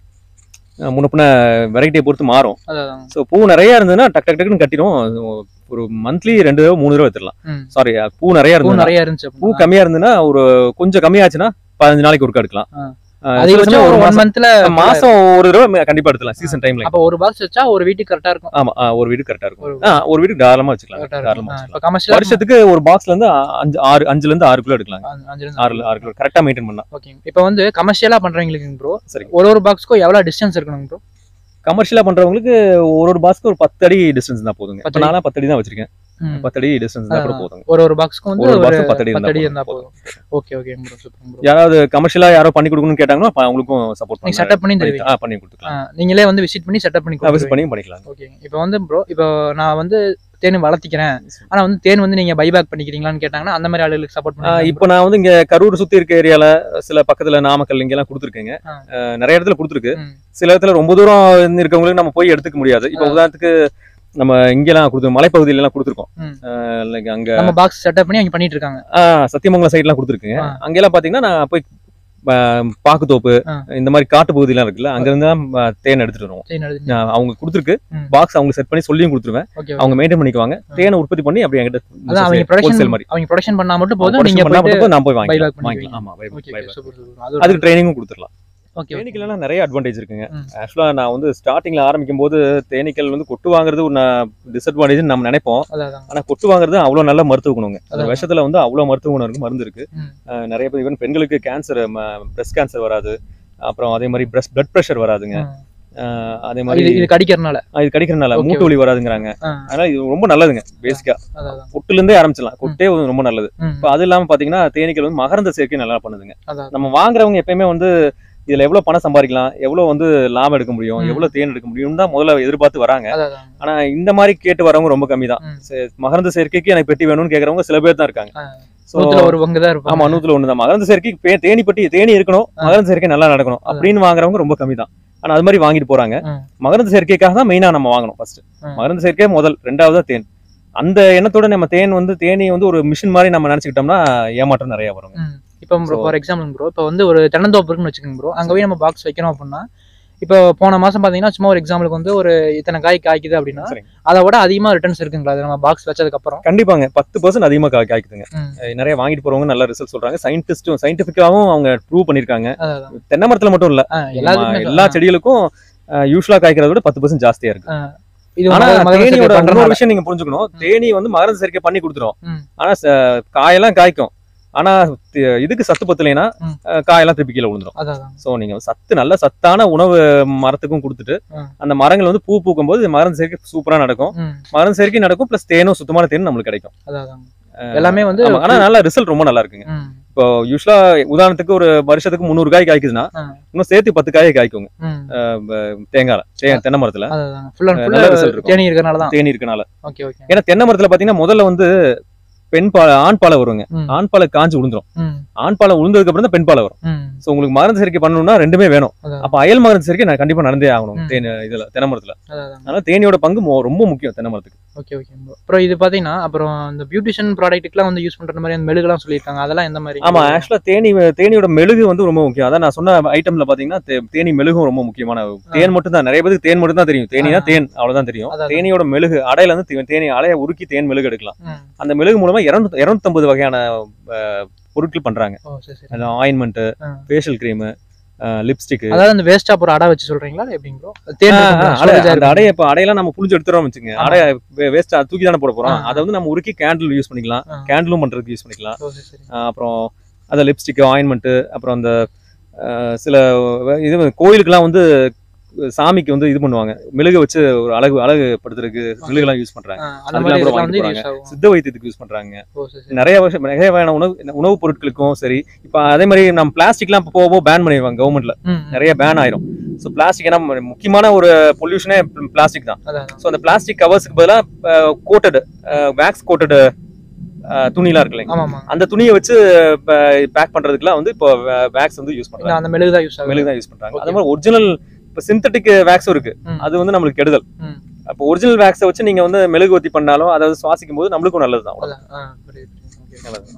முன்னப்பின வெரைட்டியை பொறுத்து மாறும் அதான் அதான். ஸோ பூ நிறைய இருந்ததுன்னா டக் டக் டக்குன்னு கட்டிடும் ஒரு மந்த்லி ரெண்டு தடவை மூணு தடவை எடுத்துடலாம் ம். சாரி பூ நிறைய பூ இருந்ததுன்னா நிறைய இருந்துச்சு பூ அப்படின்னா. கம்மியா இருந்ததுன்னா ஒரு கொஞ்சம் கம்மியாச்சுன்னா பதினஞ்சு நாளைக்கு ஒருக்கா எடுக்கலாம் ஆ. ஆ, சில அதிகபட்சம் சமயம் ஒரு ஒரு ஒன் மாசம் மந்த்ல மாசம் ஒரு தடவை கண்டிப்பா எடுத்துலாம் சீசன் டைம்ல அப்ப ஒரு பாக்ஸ் வச்சா ஒரு வீட்டுக்கு கரெக்டா இருக்கும் ஆமா ஆ, ஒரு வீடு கரெக்டா ஒரு இருக்கும் ஆ, ஒரு வீடு தாராளமா வச்சுக்கலாம் கரெக்டா தாராளமா இருக்கும் வச்சுக்கலாம் இப்போ கமர்ஷியல் வருஷத்துக்கு ஒரு பாக்ஸ்ல இருந்து ஆ- அஞ்சு ஆறு அஞ்சுல இருந்து ஆறு கிலோ எடுக்கலாம் அஞ்சு ஆறு ஆறு கிலோ கரெக்டா மெயின்டைன் பண்ணலாம் ஓகே இப்போ வந்து கமர்ஷியலா பண்றவங்களுக்கு ப்ரோ சரி ஒரு ஒரு பாக்ஸ்க்கும் எவ்வளவு டிஸ்டன்ஸ் இருக்கணும் ப்ரோ கமர்ஷியலா பண்றவங்களுக்கு ஒரு ஒரு பாக்ஸ்க்கு ஒரு பத்து அடி டிஸ்டன்ஸ் தான் போதுங்க பத்து இப்ப அடி. நான்லாம் பத்து அடி தான் வச்சிருக்கேன் பத்து அடி டிஸ்டன்ஸ் தான் கூட ஆ. போதுங்க ஒரு ஒரு பாக்ஸ்க்கும் வந்து ஒரு ஒரு பாக்ஸ் பத்து அடி பத்து அடி இருந்தா இருந்தா போதும் போதும் okay okay bro super bro யாராவது கமர்ஷியலா யாரோ பண்ணி கொடுக்கணும்னு கேட்டாங்கன்னா அப்ப அவங்களுக்கும் சப்போர்ட் நீங்க செட்டப் பண்ணி தருவீங்க ஆ பண்ணி கொடுத்துக்கலாம் நீங்களே வந்து விசிட் பண்ணி செட்டப் பண்ணி விசிட் கொடுத்துருவீங்க பண்ணி பண்ணிக்கலாம் ஓகே இப்போ வந்து ப்ரோ இப்போ நான் வந்து தேன் வளர்த்திக்கிறேன் ஆனா வந்து தேன் வந்து நீங்க பைபேக் பண்ணிக்கிறீங்களான்னு கேட்டாங்கன்னா அந்த மாதிரி ஆளுகளுக்கு சப்போர்ட் ஆ, பண்ணுங்க இப்போ நான் வந்து இங்க கரூர் சுத்தி இருக்க ஏரியால சில பக்கத்துல நாமக்கல் இங்க எல்லாம் கொடுத்துருக்கேங்க ஆ. ஆ, நிறைய இடத்துல கொடுத்துருக்கு ம். சில இடத்துல ரொம்ப தூரம் இருந்து இருக்கவங்களுக்கு நம்ம போய் எடுத்துக்க முடியாது இப்போ உதாரணத்துக்கு நம்ம இங்கெல்லாம் கொடுத்து மலைப்பகுதியில எல்லாம் கொடுத்துருக்கோம் ம். லைக் அங்க நம்ம பாக்ஸ் செட்டப் பண்ணி அங்க பண்ணிட்டு இருக்காங்க ஆ, சத்தியமங்கலம் சைட்லாம் கொடுத்துருக்குங்க ஆ. அங்கெல்லாம் பாத்தீங்கன்னா நான் போய் ஆ, பாக்குத்தோப்பு ஆ. இந்த மாதிரி காட்டு பகுதியெல்லாம் இருக்குல்ல அங்க இருந்து தான் ஆ, தேன் எடுத்துட்டு வருவோம் தேன் எடுத்து நான் அவங்க கொடுத்துருக்கு ம். பாக்ஸ் அவங்க செட் பண்ணி சொல்லியும் கொடுத்துருவேன் ஓகே அவங்க மெயின்டைன் பண்ணிக்குவாங்க தேனை உற்பத்தி பண்ணி அப்படி என்கிட்ட அதான் அவங்க wholesale ப்ரொடக்ஷன் மாதிரி அவங்க ப்ரொடக்ஷன் பண்ணா மட்டும் போதும் production நீங்க பண்ணா போயிட்டு மட்டும் நான் போய் வாங்கிக்கலாம் buyback வாங்கிக்கலாம் பண்ணிக்குவீங்க. ஆமா buy- okay buyback. Super super அது அதுக்கு ட்ரைனிங்கும் கொடுத்துடலாம் ஓகே தேனீக்கல்லாம் நிறைய அட்வான்டேஜ் இருக்குங்க ம். ஆக்சுவலா நான் வந்து ஸ்டார்டிங்ல ஆரம்பிக்கும் போது தேனீக்கள் வந்து கொட்டு வாங்குறது ஒரு டிஸ்அட்வான்டேஜ் நம்ம நினைப்போம் அதான் ஆனா கொட்டு வாங்குறது அவ்வளவு நல்ல மருத்துவ குணங்க அந்த அதான். விஷத்துல வந்து அவ்வளவு மருத்துவ குணம் இருக்கு மருந்து இருக்கு ம். அஹ் நிறைய பேர் ஈவன் பெண்களுக்கு கேன்சர் பிரஸ்ட் கேன்சர் வராது அப்புறம் அதே மாதிரி பிரஸ்ட் பிளட் ப்ரெஷர் வராதுங்க அஹ் அதே இது மாதிரி இது கடிக்கிறனால அஹ் இது கடிக்கிறனால Okay, மூட்டு வலி வராதுங்கிறாங்க ஆ, அதனால இது ரொம்ப நல்லதுங்க பேசிக்கா அதான் அதான். பொட்டுல இருந்தே ஆரம்பிச்சிடலாம் கொட்டே வந்து ரொம்ப நல்லது ம், இப்போ அது இல்லாம பாத்தீங்கன்னா தேனீக்கள் வந்து மகரந்த சேர்க்கை நல்லா பண்ணுதுங்க அதான் நம்ம வாங்குறவங்க எப்பயுமே வந்து இதுல எவ்வளவு பணம் சம்பாதிக்கலாம் எவ்வளவு வந்து லாபம் எடுக்க முடியும் ம். எவ்வளவு தேன் எடுக்க முடியும் தான் முதல்ல எதிர்பார்த்து வராங்க அதான் அதான். ஆனா இந்த மாதிரி கேட்டு வரவங்க ரொம்ப கம்மி தான் ம். மகரந்த சேர்க்கைக்கு எனக்கு பெட்டி வேணும்னு கேக்குறவங்க சில பேர் தான் இருக்காங்க ஆ. So, நூத்துல ஒரு பங்கு தான் இருப்பாங்க ஆமா நூத்துல ஒண்ணு தான் மகரந்த சேர்க்கைக்கு பே- தேனி பெட்டி தேனி இருக்கணும் ஆ. மகரந்த சேர்க்கை நல்லா நடக்கணும் அப்படின்னு வாங்குறவங்க ரொம்ப கம்மி தான் ஆனா அது மாதிரி வாங்கிட்டு போறாங்க ம். மகரந்த சேர்க்கைக்காக தான் மெயினா நம்ம வாங்கணும் ஃபர்ஸ்ட் ம். மகரந்த சேர்க்கை முதல் ரெண்டாவது தான் தேன் அந்த எண்ணத்தோட நம்ம தேன் வந்து தேனி வந்து ஒரு மிஷின் மாதிரி நம்ம நினைச்சுக்கிட்டோம்னா ஏமாற்றம் நிறைய வரும் ம். இப்போ bro So- for example bro இப்போ வந்து ஒரு தென்னந்தோப்பு இருக்குன்னு வச்சுக்கோங்க ப்ரோ அங்கே போய் நம்ம பாக்ஸ் வைக்கணும் அப்படின்னா இப்போ போன மாசம் பாத்தீங்கன்னா சும்மா ஒரு எக்ஸாம்பிளுக்கு வந்து ஒரு இத்தனை காய் காய்க்குது அப்படின்னா சரிங்க. அதை விட அதிகமா ரிட்டர்ன்ஸ் இருக்குங்களா அது நம்ம பாக்ஸ் வச்சதுக்கு அப்புறம் கண்டிப்பாங்க பத்து பர்சன்ட் அதிகமா கா- காய்க்குதுங்க ம். அஹ் நிறைய வாங்கிட்டு போறவங்க நல்ல ரிசல்ட் சொல்றாங்க சயின்டிஸ்டும் சயின்டிபிக்காவும் அவங்க ப்ரூவ் பண்ணிருக்காங்க அதான் அதான். தென்னை மரத்துல மட்டும் இல்ல ஆ, நம்ம எல்லாத்துக்குமே எல்லா செடிகளுக்கும் யூஸ்வலா காய்க்கிறத விட பத்து பர்சன்ட் ஜாஸ்தியா இருக்கு இது ஆனா மகர- மகர சேர்க்கை தேனியோட பண்றதுனால. இன்னொரு விஷயம் நீங்க புரிஞ்சுக்கணும் தேனி வந்து மகரந்த சேர்க்கை பண்ணி கொடுத்துரும் ம். ஆனா ச- காயெல்லாம் காய்க்கும் ஆனா தி- இதுக்கு சத்து பத்தலைன்னா ம். அஹ் காயெல்லாம் திருப்பி கீழே விழுந்துரும் அதான் அதான். சோ நீங்க சத்து நல்ல சத்தான உணவு மரத்துக்கும் கொடுத்துட்டு ம். அந்த மரங்கள் வந்து பூ பூக்கும் போது மருந்து சேர்க்கை சூப்பரா நடக்கும் ம். மருந்து சேர்க்கை நடக்கும் பிளஸ் தேனும் சுத்தமான தேனும் நம்மளுக்கு கிடைக்கும் அதான் அதான். எல்லாமே வந்து ஆமா, ஆனா நல்ல ரிசல்ட் ரொம்ப நல்லா இருக்குங்க ம். இப்போ யூஸ்வலா உதாரணத்துக்கு ஒரு வருஷத்துக்கு முந்நூறு காய் காய்க்குதுன்னா ஆ. இன்னும் சேர்த்து பத்து காயை காய்க்குங்க ம். அஹ் ப- தேங்காய் தே- தென்னை மரத்துல அதான் அதான். full and full நல்ல result இருக்கும். தேனி இருக்கறனால தான் தேனி இருக்கனால ஓகே ஓகே ஏன்னா தென்னை மரத்துல பாத்தீங்கன்னா முதல்ல வந்து பெண் பாலை ஆண் பாலை வருங்க ம். ஆண் பாலை காஞ்சு விழுந்துரும் ம். ஆண் பாலை விழுந்ததுக்கு அப்புறம் தான் பெண் பாலை வரும் ம். சோ உங்களுக்கு மருந்து சேர்க்கை பண்ணணும்னா ரெண்டுமே வேணும் அதான். அப்ப அயல் மருந்து சேர்க்கை நான் கண்டிப்பா நடந்தே ஆகணும் ம். தேன் இதுல தென்னை மரத்துல அதான் அதான். அதனால தேனியோட பங்கு மொ- ரொம்ப முக்கியம் தென்னை மரத்துக்கு ஓகே ஓகே bro. அப்புறம் இது பாத்தீங்கன்னா அப்புறம் இந்த பியூட்டிஷியன் ப்ராடக்ட்டுக்குலாம் வந்து யூஸ் பண்ற மாதிரி அந்த மெழுகுலாம் சொல்லியிருக்காங்க அதெல்லாம் எந்த மாதிரி ஆமா ஆக்சுவலா தேனி தேனியோட மெழுகு வந்து ரொம்ப முக்கியம் அதான் நான் சொன்ன ஐட்டம்ல பாத்தீங்கன்னா தே- தேனி மெழுகும் ரொம்ப முக்கியமான தேன் மட்டும் தான் நிறைய பேருக்கு தேன் மட்டும் தான் தெரியும் தேனினா ஆ. தேன் அவ்வளவுதான் தெரியும் அதான். தேனியோட மெழுகு அடையில இருந்து தே- தேனி அடையை உருக்கி தேன் மெழுகு எடுக்கலாம் ம். அந்த மெழுகு மூலமா இருநூத்தி இருநூத்தம்பது வகையான அஹ், பொருட்கள் பண்றாங்க ஓ சரி சரி அந்த ஆயின்மெண்ட் ஆ. ஃபேஷியல் கிரீம் லிப்ஸ்டிக் அதாவது அந்த வேஸ்டா போற அடை வச்சு சொல்றீங்களா இல்ல எப்படிங்க ப்ரோ தேன் இருக்கும்ல, storage அந்த ஆயிருக்கும். அடையை இப்ப அடையெல்லாம் நம்ம புளிஞ்சு எடுத்துறோம் வச்சுங்க ஆமா. அடைய வேஸ்டா தூக்கி தானே போட போறோம் ஆ. அதை வந்து நம்ம உருக்கி கேண்டில் யூஸ் பண்ணிக்கலாம் ஆ. கேண்டிலும் பண்றதுக்கு யூஸ் பண்ணிக்கலாம் ஓ சரி சரி ஆஹ் அப்புறம் அந்த லிப்ஸ்டிக் ஆயின்மெண்ட் அப்புறம் அந்த ஆஹ் சில வ- இது வந்து கோயிலுக்கெல்லாம் வந்து சாமிக்கு வந்து இது பண்ணுவாங்க மெழுக வச்சு ஒரு அழகு அழகுபடுத்துறதுக்கு மெழுகுலாம் யூஸ் பண்றாங்க ஆ, அந்த அதுக்கெல்லாம் மாதிரி கூட இதெல்லாம் வந்து வாங்கிட்டு யூஸ் ஆகும் சித்த வைத்தியத்துக்கு யூஸ் பண்றாங்க ஓ சரி சரி நிறைய வருஷம் நிறைய வகையான உணவு உணவுப் பொருட்களுக்கும் சரி இப்போ அதே மாதிரி நம்ம பிளாஸ்டிக்லாம் இப்போ போக போக பேன் பண்ணிடுவாங்க கவர்மெண்ட்ல ம், ம். நிறைய பேன் ஆயிரும் ஸோ பிளாஸ்டிக் ஏன்னா முக்கியமான ஒரு பொல்யூஷனே பிளாஸ்டிக் தான் அதான் அதான். ஸோ அந்த பிளாஸ்டிக் கவர்ஸ்க்கு பதிலாக கோட்டடு வேக்ஸ் கோட்டடு துணிலாம் இருக்கு இல்லைங்க ஆமா ஆமா அந்த துணியை வச்சு பேக் பண்றதுக்குலாம் வந்து இப்போ வேக்ஸ் வந்து யூஸ் இல்ல பண்றாங்க அந்த மெழுகு தான் யூஸ் ஆகும் மெழுகு தான் யூஸ் பண்றாங்க Okay. அதே மாதிரி ஒரிஜினல் இப்போ சிந்தட்டிக் வேக்ஸும் இருக்கு ம். அது வந்து நம்மளுக்கு கெடுதல் ம். அப்போ ஒரிஜினல் வேக்ஸை வச்சு நீங்க வந்து மெழுகுவர்த்தி பண்ணாலும் அதாவது சுவாசிக்கும் போது நம்மளுக்கும் நல்லது தான் அதான் ஆ புரியுது புரியுது. நல்லது.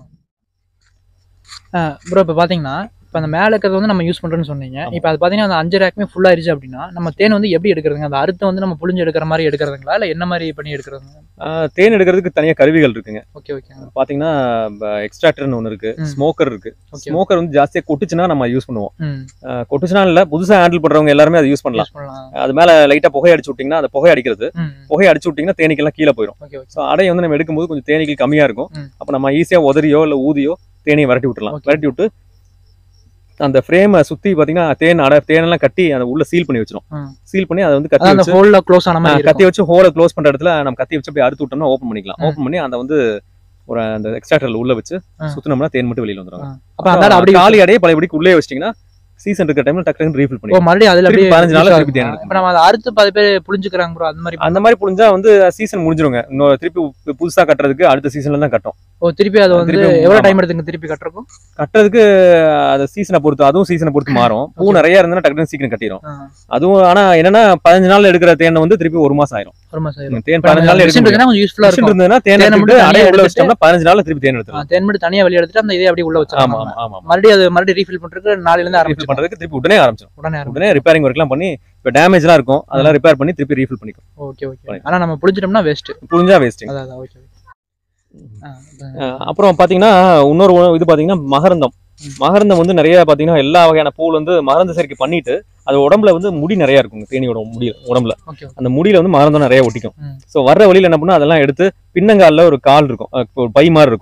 ப்ரோ இப்போ பார்த்தீங்கன்னா இப்போ அந்த மேலே இருக்கிறது வந்து நம்ம யூஸ் பண்ணுறோன்னு சொன்னீங்க ஆமா. இப்போ அது பார்த்தீங்கன்னா அந்த அஞ்சு ரேக்குமே ஃபுல் ஆயிருச்சு அப்படின்னா நம்ம தேன் வந்து எப்படி எடுக்கிறதுங்க அந்த அறுத்தை வந்து நம்ம புளிஞ்சு எடுக்கிற மாதிரி எடுக்கிறதுங்களா இல்லை என்ன மாதிரி பண்ணி எடுக்கிறதுங்க ஆஹ் தேன் எடுக்கிறதுக்கு தனியா கருவிகள் இருக்குங்க ஓகே ஓகே பாத்தீங்கன்னா எக்ஸ்ட்ராக்டர்னு ஒன்று இருக்கு ம். ஸ்மோக்கர் இருக்கு ஓகே ஸ்மோக்கர் வந்து ஜாஸ்தியா கொட்டுச்சுன்னா நம்ம யூஸ் பண்ணுவோம் ம் ஆஹ் கொட்டுச்சுனா இல்ல புதுசா ஹேண்டில் பண்றவங்க எல்லாருமே அதை யூஸ் பண்ணலாம் யூஸ் பண்ணலாம் அது மேல லைட்டா புகை அடிச்சு விட்டீங்கன்னா அந்த புகை அடிக்கிறது ம் புகை அடிச்சு விட்டீங்கன்னா தேனீக்கெல்லாம் கீழே போயிடும் ஓகே ஓகே ஸோ அடையை வந்து நம்ம எடுக்கும்போது கொஞ்சம் தேனீக்கள் கம்மியா இருக்கும் ம். அப்ப நம்ம ஈஸியா உதறியோ இல்ல ஊதியோ தேனியை விரட்டி விட்டுலாம் Okay. விரட்டி விட்டு அந்த ஃப்ரேமை சுத்தி பாத்தீங்கன்னா தேன் அடை தேனெல்லாம் கட்டி அதை உள்ள சீல் பண்ணி வச்சிரும் ம். சீல் பண்ணி அதை வந்து கத்தி அதான் அந்த வச்சு ஹோல்ல க்ளோஸ் ஆன ஆ, மாதிரி கத்தி வச்சு ஹோலை க்ளோஸ் பண்ற இடத்துல நம்ம கத்தி வச்சு அப்படியே அறுத்து விட்டோம்னா ஓப்பன் பண்ணிக்கலாம் ம். ஓப்பன் பண்ணி அதை வந்து ஒரு அந்த எக்ஸ்ட்ராக்டர்ல உள்ள வச்சு ஆ. சுத்தினோம்னா தேன் மட்டும் வெளியில வந்துடும் அப்போ அதனால அப்படி காலி அடையை பழையபடிக்கு உள்ளே வச்சிட்டீங்கன்னா சீசன் இருக்கிற டைம்ல டக்கு டக்குன்னு ரீஃபில் ஓ பண்ணி மறுபடியும் அதுல திருப்பி அப்படியே பதினஞ்சு நாள்ல use திருப்பி தேன் ஆகுமா? எடுக்கும். இப்போ நம்ம அதை அறுத்து பாதி பேர் புளிஞ்சுக்கிறாங்க ப்ரோ அந்த மாதிரி அந்த மாதிரி புழிஞ்சா வந்து சீசன் முடிஞ்சிருங்க இன்னொரு திருப்பி பு- புதுசா கட்டுறதுக்கு அடுத்த சீசன்ல தான் கட்டும் ஓ திருப்பி அது வந்து திருப்பி எவ்வளவு ஆமா. டைம் எடுத்துங்க திருப்பி கட்டுறக்கும் கட்டுறதுக்கு அது சீசனை பொறுத்து அதுவும் சீசனை பொறுத்து மாறும் பூ Okay. நிறைய இருந்தா டக்குனு சீக்கிரம் கட்டிடும் ஆ, அதுவும் ஆனா என்னன்னா பதினஞ்சு நாள்ல எடுக்கிற தேனை வந்து திருப்பி ஒரு மாசம் ஆயிரும் ஒரு மாசம் ஆயிரும். தேன் இப்ப பதினஞ்சு நாள்ல நம்ம எடுக்க machine முடியும் இருக்குன்னா கொஞ்சம் யூஸ்ஃபுல்லா மிஷின் இருக்கும் இருந்ததுன்னா தேனை தேனை எடுத்துட்டு மட்டும் அடைய தனியா உள்ள எடுத்துட்டு- வச்சிட்டோம்னா பதினஞ்சு நாள்ல திருப்பி தேன் ஆ, எடுத்துரும் தேன் மட்டும் தனியா வெளிய எடுத்துட்டு அந்த இதே அப்படியே உள்ள ஆமா வச்சிடலாம் ஆமா ஆமா மறுபடியும் அது மறுபடியும் ரீஃபில் பண்றதுக்கு நாளைல இருந்து ரீஃபில் ஆரம்பிச்சு பண்றதுக்கு திருப்பி உடனே ஆரம்பிச்சிடும் உடனே ஆரம்பிச்சு உடனே ரிப்பேரிங் ஒர்க்லாம் பண்ணி இப்போ டேமேஜ்லாம் இருக்கும் அதெல்லாம் ரிப்பேர் பண்ணி திருப்பி ரீஃபில் பண்ணிக்கும் ஓகே ஓகே ஆனா நம்ம புளிஞ்சிட்டோம்னா வேஸ்ட் புரிஞ்சா வேஸ்டிங் அதான் அதான் ஓகே அப்புறம் பாத்தீங்கன்னா இன்னொரு உணவு இது பாத்தீங்கன்னா மகரந்தம் ம். மகரந்தம் வந்து நிறைய பாத்தீங்கன்னா எல்லா வகையான பூல் வந்து மகரந்த சேர்க்கை பண்ணிட்டு அது உடம்புல வந்து முடி நிறைய இருக்குங்க தேனியோட முடி உடம்புல ஓகே அந்த முடியில வந்து மகரந்தம் நிறைய ஒட்டிக்கும் ம். ஸோ வர்ற வழியில என்ன பண்ணா அதெல்லாம் எடுத்து பின்னங்கால்ல ஒரு கால் இருக்கும் அஹ் ஒரு பை மாதிரி இருக்கும்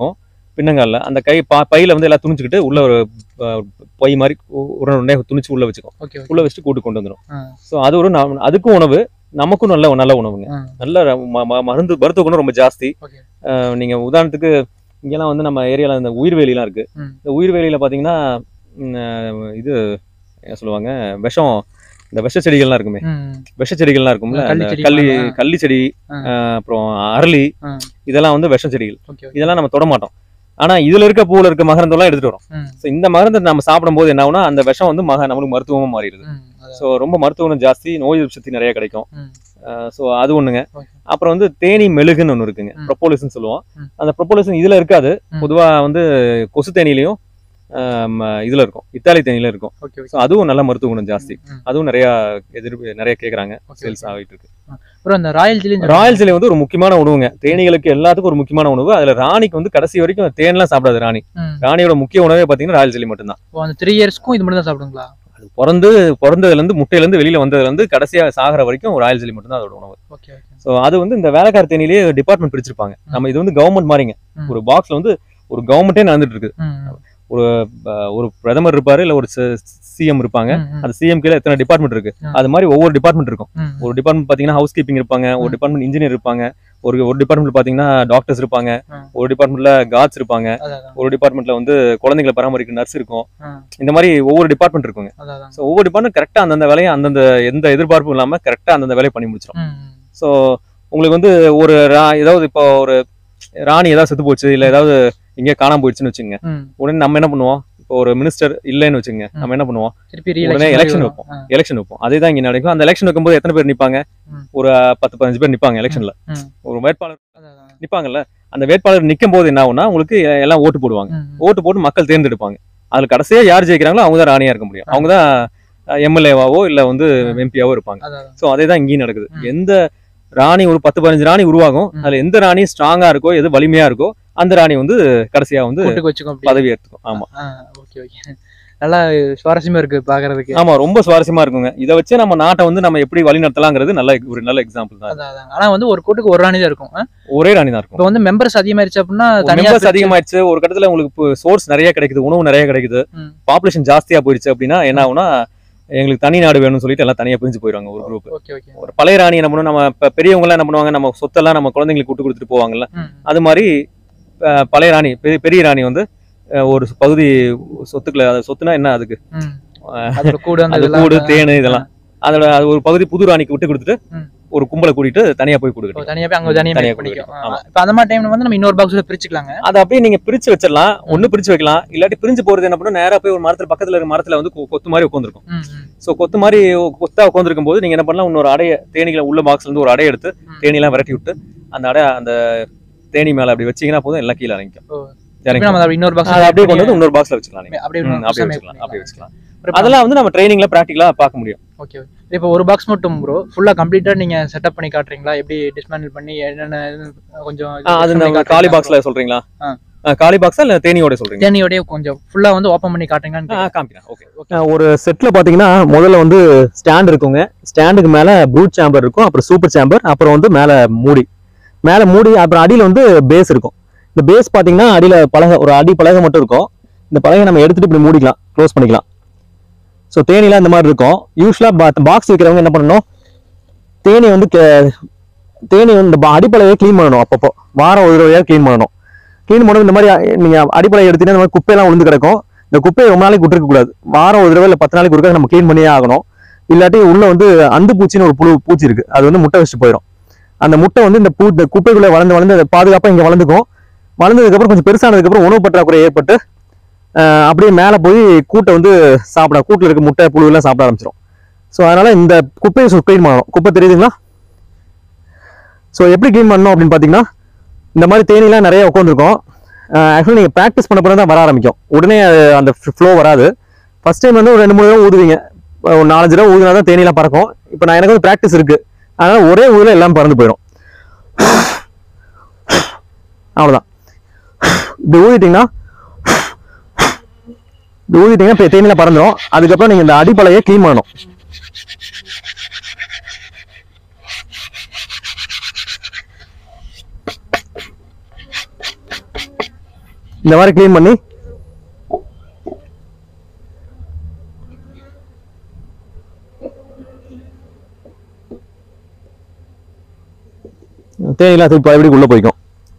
பின்னங்கால்ல அந்த கை பா பையில வந்து எல்லாம் துணிச்சுக்கிட்டு உள்ள ஒரு அஹ், பை மாதிரி உ- உருண்டை உருண்டையா துணிச்சு உள்ள வச்சுக்கும் ஓகே ஓகே உள்ள வச்சுட்டு கூட்டு கொண்டு வந்துடும் ஆ. ஸோ அது ஒரு ந- அதுக்கும் உணவு நமக்கும் நல்ல நல்ல உணவுங்க ஆ. நல்ல ம- ம- மருந்து மருத்துவ குணம் ரொம்ப ஜாஸ்தி Okay. அஹ், நீங்க உதாரணத்துக்கு இங்கெல்லாம் வந்து நம்ம ஏரியால இந்த உயிர்வேலிலாம் இருக்கு ம். இந்த உயிர்வேலியில பாத்தீங்கன்னா ம், அஹ், இது என்ன சொல்லுவாங்க விஷம் இந்த விஷ செடிகள்லாம் இருக்குமே ம் விஷ செடிகள்லாம் இருக்கும்ல கள்ளி அந்த செடி கள்ளி மாதிரியா? கள்ளி செடி ஆ. அஹ், அப்புறம் அரளி ஆ. இதெல்லாம் வந்து விஷ செடிகள் ஓகே ஓகே இதெல்லாம் நம்ம தொட மாட்டோம் ஆனா இதுல இருக்க பூல இருக்க மகரந்தெல்லாம் எடுத்துட்டு வரோம் ம் ஸோ இந்த மருந்தை நம்ம சாப்பிடும்போது என்ன ஆகும்னா அந்த விஷம் வந்து மக நம்மளுக்கு மருத்துவமா மாறிடுது ம் அதான். ஸோ ரொம்ப மருத்துவ குணம் ஜாஸ்தி நோய் எதிர்ப்பு சக்தி நிறைய கிடைக்கும் ம் ஸோ அது ஒண்ணுங்க Okay. அப்புறம் வந்து தேனி மெழுகுன்னு ஒன்று இருக்குங்க ம். ப்ரொப்போலிசன் சொல்லுவோம் ம். அந்த ப்ரொப்போலிசன் இதுல இருக்காது ம். பொதுவா வந்து கொசு தேனிலையும் ஆம், இதுல இருக்கும் இத்தாலி தேனில இருக்கும் ஓகே ஓகே ஸோ அதுவும் நல்ல மருத்துவ குணம் ஜாஸ்தி ம் அதுவும் நிறைய எதிர்ப்பு நிறைய கேக்குறாங்க ஓகே சேல்ஸ் ஆகிட்டு இருக்கு அப்புறம் அந்த ராயல் ஜிலி ராயல் ஜெலி வந்து ஒரு முக்கியமான உணவுங்க தேனீகளுக்கு எல்லாத்துக்கும் ஒரு முக்கியமான உணவு அதுல ராணிக்கு வந்து கடைசி வரைக்கும் தேன்லாம் சாப்பிடாது ராணி ம் ராணியோட முக்கிய உணவே பாத்தீங்கன்னா ராயல் ஜெலி மட்டும்தான் இப்போ அந்த த்ரீ இயர்ஸ்க்கும் இது மட்டும் தான் சாப்பிடுங்களா அது பிறந்து பிறந்ததுல இருந்து முட்டையில இருந்து வெளியில வந்ததுல இருந்து கடைசியா சாகிற வரைக்கும் ஒரு ராயல் ஜெலி மட்டும்தான் அதோட உணவு ஓகே ஓகே ஸோ அது வந்து இந்த வேலைக்கார தேனிலேயே டிபார்ட்மெண்ட் பிரிச்சிருப்பாங்க நம்ம இது வந்து கவர்மெண்ட் மாதிரிங்க ம். ஒரு பாக்ஸ்ல வந்து ஒரு கவர்மெண்ட்டே நடந்துட்டு இருக்குது ம் அஹ் ஒரு பிரதமர் இருப்பாரு இல்ல ஒரு சிஎம் இருப்பாங்க ம், ம், அந்த சிஎம் கீழ எத்தனை டிபார்ட்மெண்ட் இருக்கு ம். அது மாதிரி ஒவ்வொரு டிபார்ட்மெண்ட் இருக்கும் ம், ஒரு டிபார்ட்மெண்ட் பாத்தீங்கன்னா ஹவுஸ் கீப்பிங் இருப்பாங்க ஒரு ம். டிபார்ட்மெண்ட் இன்ஜினியர் இருப்பாங்க ஒரு ஒரு டிபார்ட்மெண்ட் பாத்தீங்கன்னா டாக்டர்ஸ் இருப்பாங்க ம். ஒரு டிபார்ட்மெண்ட்ல கார்ட்ஸ் இருப்பாங்க அதான் அதான் ஒரு டிபார்ட்மெண்ட்ல வந்து குழந்தைங்களை பராமரிக்கிற நர்ஸ் இருக்கும் ம், இந்த மாதிரி ஒவ்வொரு டிபார்ட்மெண்ட் இருக்குங்க அதான் அதான் ஸோ ஒவ்வொரு டிபார்ட்மெண்ட் கரெக்டா அந்தந்த வேலையை அந்தந்த எந்த எதிர்பார்ப்பும் இல்லாம கரெக்டா அந்தந்த வேலையை பண்ணி முடிச்சிடும் ம், ம், ஸோ உங்களுக்கு வந்து ஒரு ரா- ஏதாவது இப்போ ஒரு ராணி ஏதாவது செத்து போச்சு இல்ல ஏதாவது எங்கேயோ காணாம போயிடுச்சுன்னு வச்சுங்க ம். உடனே நம்ம என்ன பண்ணுவோம் இப்போ ஒரு மினிஸ்டர் இல்லைன்னு வச்சுங்க நம்ம என்ன பண்ணுவோம் திருப்பி உடனே re-election election மாதிரி வைப்போம். வரும். எலெக்ஷன் வைப்போம் அதே தான் இங்க நடக்கும் அந்த எலெக்ஷன் வைக்கும்போது எத்தனை பேர் நிப்பாங்க ம். ஒரு பத்து பதினஞ்சு பேர் நிப்பாங்க எலெக்ஷன்ல ம். ஒரு வேட்பாளர் அதான் அதான். நிப்பாங்கல்ல அந்த வேட்பாளர் நிக்கும் போது என்ன ஆகும்னா உங்களுக்கு எல்லாம் ஓட்டு போடுவாங்க ம், ம். ஓட்டு போட்டு மக்கள் தேர்ந்தெடுப்பாங்க அதுல கடைசியா யார் ஜெயிக்கிறாங்களோ அவங்க தான் ராணியா இருக்க முடியும் ஆ. அவங்க தான் எம்எல்ஏவாவோ இல்ல வந்து எம்பியாவோ இருப்பாங்க அதான் அதான். சோ அதே தான் இங்கேயும் நடக்குது ம். எந்த ராணி ஒரு பத்து பதினஞ்சு ராணி உருவாகும் ம். அதுல எந்த ராணி ஸ்ட்ராங்கா இருக்கோ எது வலிமையா இருக்கோ அந்த ராணி வந்து கடைசியா வந்து கூட்டுக்கு வச்சுக்கோ அப்படி. பதவி எடுத்துக்கும் ஆமா ஆ, ஓகே ஓகே நல்லா சுவாரஸ்யமா இருக்கு பாக்குறதுக்கு ஆமா ரொம்ப சுவாரஸ்யமா இருக்குங்க இதை வச்சு நம்ம நாட்டை வந்து நம்ம எப்படி வழி நடத்தலாங்கிறது நல்ல ஒரு நல்ல எக்ஸாம்பிள் தான் அதான் அதான். ஆனா வந்து ஒரு கூட்டுக்கு ஒரு ராணி தான் இருக்கும் ஆ? ஒரே ராணி தான் இருக்கும் இப்போ வந்து மெம்பர்ஸ் அதிகமாயிருச்சு அப்படின்னா தனியா மெம்பர்ஸ் பிரிச்சு- அதிகமாயிடுச்சு ஒரு கட்டத்துல உங்களுக்கு சோர்ஸ் நிறைய கிடைக்குது உணவு நிறைய கிடைக்குது ம். பாப்புலேஷன் ஜாஸ்தியா போயிடுச்சு அப்படின்னா என்ன ஆகும்னா எங்களுக்கு தனி நாடு வேணும்னு சொல்லிட்டு எல்லாம் தனியா பிரிஞ்சு போயிடுவாங்க ஒரு குரூப் ஓகே ஓகே ஒரு பழைய ராணி என்ன பண்ணுவோம் நம்ம இப்ப பெரியவங்க எல்லாம் என்ன பண்ணுவாங்க நம்ம சொத்தெல்லாம் நம்ம குழந்தைங்களுக்கு விட்டு கொடுத்துட்டு போவாங்கல்ல ம், அது மாதிரி அஹ், பழைய ராணி பெரிய பெரிய ராணி வந்து அஹ், ஒரு பகுதி சொத்துக்களை அது சொத்துனா என்ன அதுக்கு ம். அஹ், அதோட கூடு அந்த அது இதெல்லாம் கூடு தேனு இதெல்லாம் அதோட அது ஒரு பகுதி புது ராணிக்கு விட்டு கொடுத்துட்டு ம். ஒரு கும்பலை கூட்டிட்டு தனியா போய் ஓ, கொடுக்கணும் தனியா போய் அங்க தனியா தனியா make பண்ணிக்கும் கொடுக்கணும். ஆமா. இப்போ அந்த மாதிரி டைம்ல வந்து நம்ம இன்னொரு பாக்ஸ்ல பிரிச்சுக்கலாங்க அதை அப்படியே நீங்க பிரிச்சு வச்சிடலாம் ஒண்ணு பிரிச்சு வைக்கலாம் இல்லாட்டி பிரிஞ்சு போறது என்ன பண்ணும் நேரா போய் ஒரு மரத்துல பக்கத்துல இருக்க மரத்துல வந்து கொ- கொத்து மாதிரி உட்காந்துருக்கும் ம், ம், சோ கொத்து மாதிரி கொத்தா உட்காந்துருக்கும் போது நீங்க என்ன பண்ணலாம் இன்னொரு அடைய தேனீகளை உள்ள பாக்ஸ்ல இருந்து ஒரு அடைய எடுத்து ம். தேனீலாம் விரட்டி விட்டு அந்த அடை அந்த தேனி மேல அப்படி வச்சீங்கன்னா போதும் எல்லாம் கீழே இறங்கிக்கும் ஓ. இறங்கி இப்ப நம்ம அதை இன்னொரு பாக்ஸ் அதை அப்படியே கொண்டு வந்து இன்னொரு பாக்ஸ்ல வச்சுக்கலாம் நீங்க அப்படியே ம், இன்னொரு அப்படியே box ல make வச்சுக்கலாம் அப்படியே வச்சுக்கலாம் பண்ணிக்கலாம். அதெல்லாம் வந்து நம்ம ட்ரைனிங்ல பிராக்டிகலா பார்க்க முடியும் ஓகே இப்போ ஒரு பாக்ஸ் மட்டும் ப்ரோ ஃபுல்லா கம்ப்ளீட்டா நீங்க செட்டப் பண்ணி காட்டுறீங்களா எப்படி டிஸ்மேண்டில் பண்ணி என்னென்ன இது கொஞ்சம் ஆ, அது நம்ம காலி பாக்ஸ்ல சொல்றீங்களா ஆ. ஆ, காலி பாக்ஸா இல்ல தேனியோட சொல்றீங்க தேனியோடய கொஞ்சம் ஃபுல்லா வந்து ஓப்பன் பண்ணி காட்டுறீங்களான்னு காமிக்கிறேன் ஓகே ஒரு செட்ல பாத்தீங்கன்னா முதல்ல வந்து ஸ்டாண்ட் இருக்குங்க ஸ்டாண்டுக்கு மேல ப்ரூட் சேம்பர் இருக்கும் அப்புறம் சூப்பர் சேம்பர் அப்புறம் வந்து மேல மூடி மேல மூடி அப்புறம் அடியில வந்து பேஸ் இருக்கும் இந்த பேஸ் பாத்தீங்கன்னா அடியில பலகை ஒரு அடி பலகை மட்டும் இருக்கும் இந்த பலகை நம்ம எடுத்துட்டு இப்படி மூடிக்கலாம் க்ளோஸ் பண்ணிக்கலாம் ஸோ தேனிலாம் இந்த மாதிரி இருக்கும் யூஸ்வலா பாக்ஸ் வைக்கிறவங்க என்ன பண்ணணும் தேனி வந்து கே- தேனி வந்து இந்த ப- அடிப்பலையை க்ளீன் பண்ணணும் அப்பப்போ வாரம் ஒரு தடவையாக க்ளீன் பண்ணணும் க்ளீன் பண்ணும்போது இந்த மாதிரி அஹ், நீங்க அடிப்படை எடுத்தீங்கன்னா இந்த மாதிரி குப்பையெல்லாம் விழுந்து கிடக்கும் இந்த குப்பையை ரொம்ப நாளைக்கு விட்டுருக்க கூடாது வாரம் ஒரு தடவை இல்லை பத்து நாளைக்கு ஒருக்கா நம்ம க்ளீன் பண்ணியே ஆகணும் இல்லாட்டி உள்ள வந்து அந்து பூச்சின்னு ஒரு புழு பூச்சி இருக்கு அது வந்து முட்டை வச்சுட்டு போயிடும் அந்த முட்டை வந்து இந்த பூ இந்த குப்பைக்குள்ள வளர்ந்து வளர்ந்து அது பாதுகாப்பா இங்க வளர்ந்துக்கும் வளர்ந்ததுக்கப்புறம் கொஞ்சம் பெருசானதுக்கப்புறம் உணவு பற்றாக்குறை ஏற்பட்டு அஹ், அப்படியே மேலே போய் கூட்டை வந்து சாப்பிட கூட்டில் இருக்க முட்டை புழு எல்லாம் சாப்பிட ஆரம்பிச்சிடும் ஸோ அதனால இந்த குப்பையை க்ளீன் பண்ணணும் குப்பை தெரியுதுங்களா ஸோ எப்படி க்ளீன் பண்ணணும் அப்படின்னு பார்த்தீங்கன்னா இந்த மாதிரி தேனிலாம் நிறைய உட்காந்துருக்கும் ஆக்சுவலி நீங்கள் ப்ராக்டிஸ் பண்ண பண்ண தான் வர ஆரம்பிக்கும் உடனே அது அந்த ஃப்ளோ வராது ஃபர்ஸ்ட் டைம் வந்து ஒரு ரெண்டு மூணு தடவை ஊதுவீங்க ஒரு நாலஞ்சு தடவை ஊதுனா தான் தேனிலாம் பறக்கும் இப்போ நான் எனக்கு வந்து ப்ராக்டிஸ் இருக்கு அதனால ஒரே ஊதில் எல்லாம் பறந்து போயிடும் அவ்வளோதான் இப்படி ஊதிட்டீங்கன்னா இப்படி ஊதிட்டீங்கன்னா இப்போ தேனிலாம் பறந்துடும் அதுக்கப்புறம் நீங்கள் இந்த அடிப்பலையை க்ளீன் பண்ணணும் இந்த மாதிரி க்ளீன் பண்ணி தேயிலாம் தூக்கி எப்படி உள்ள போய்க்கும்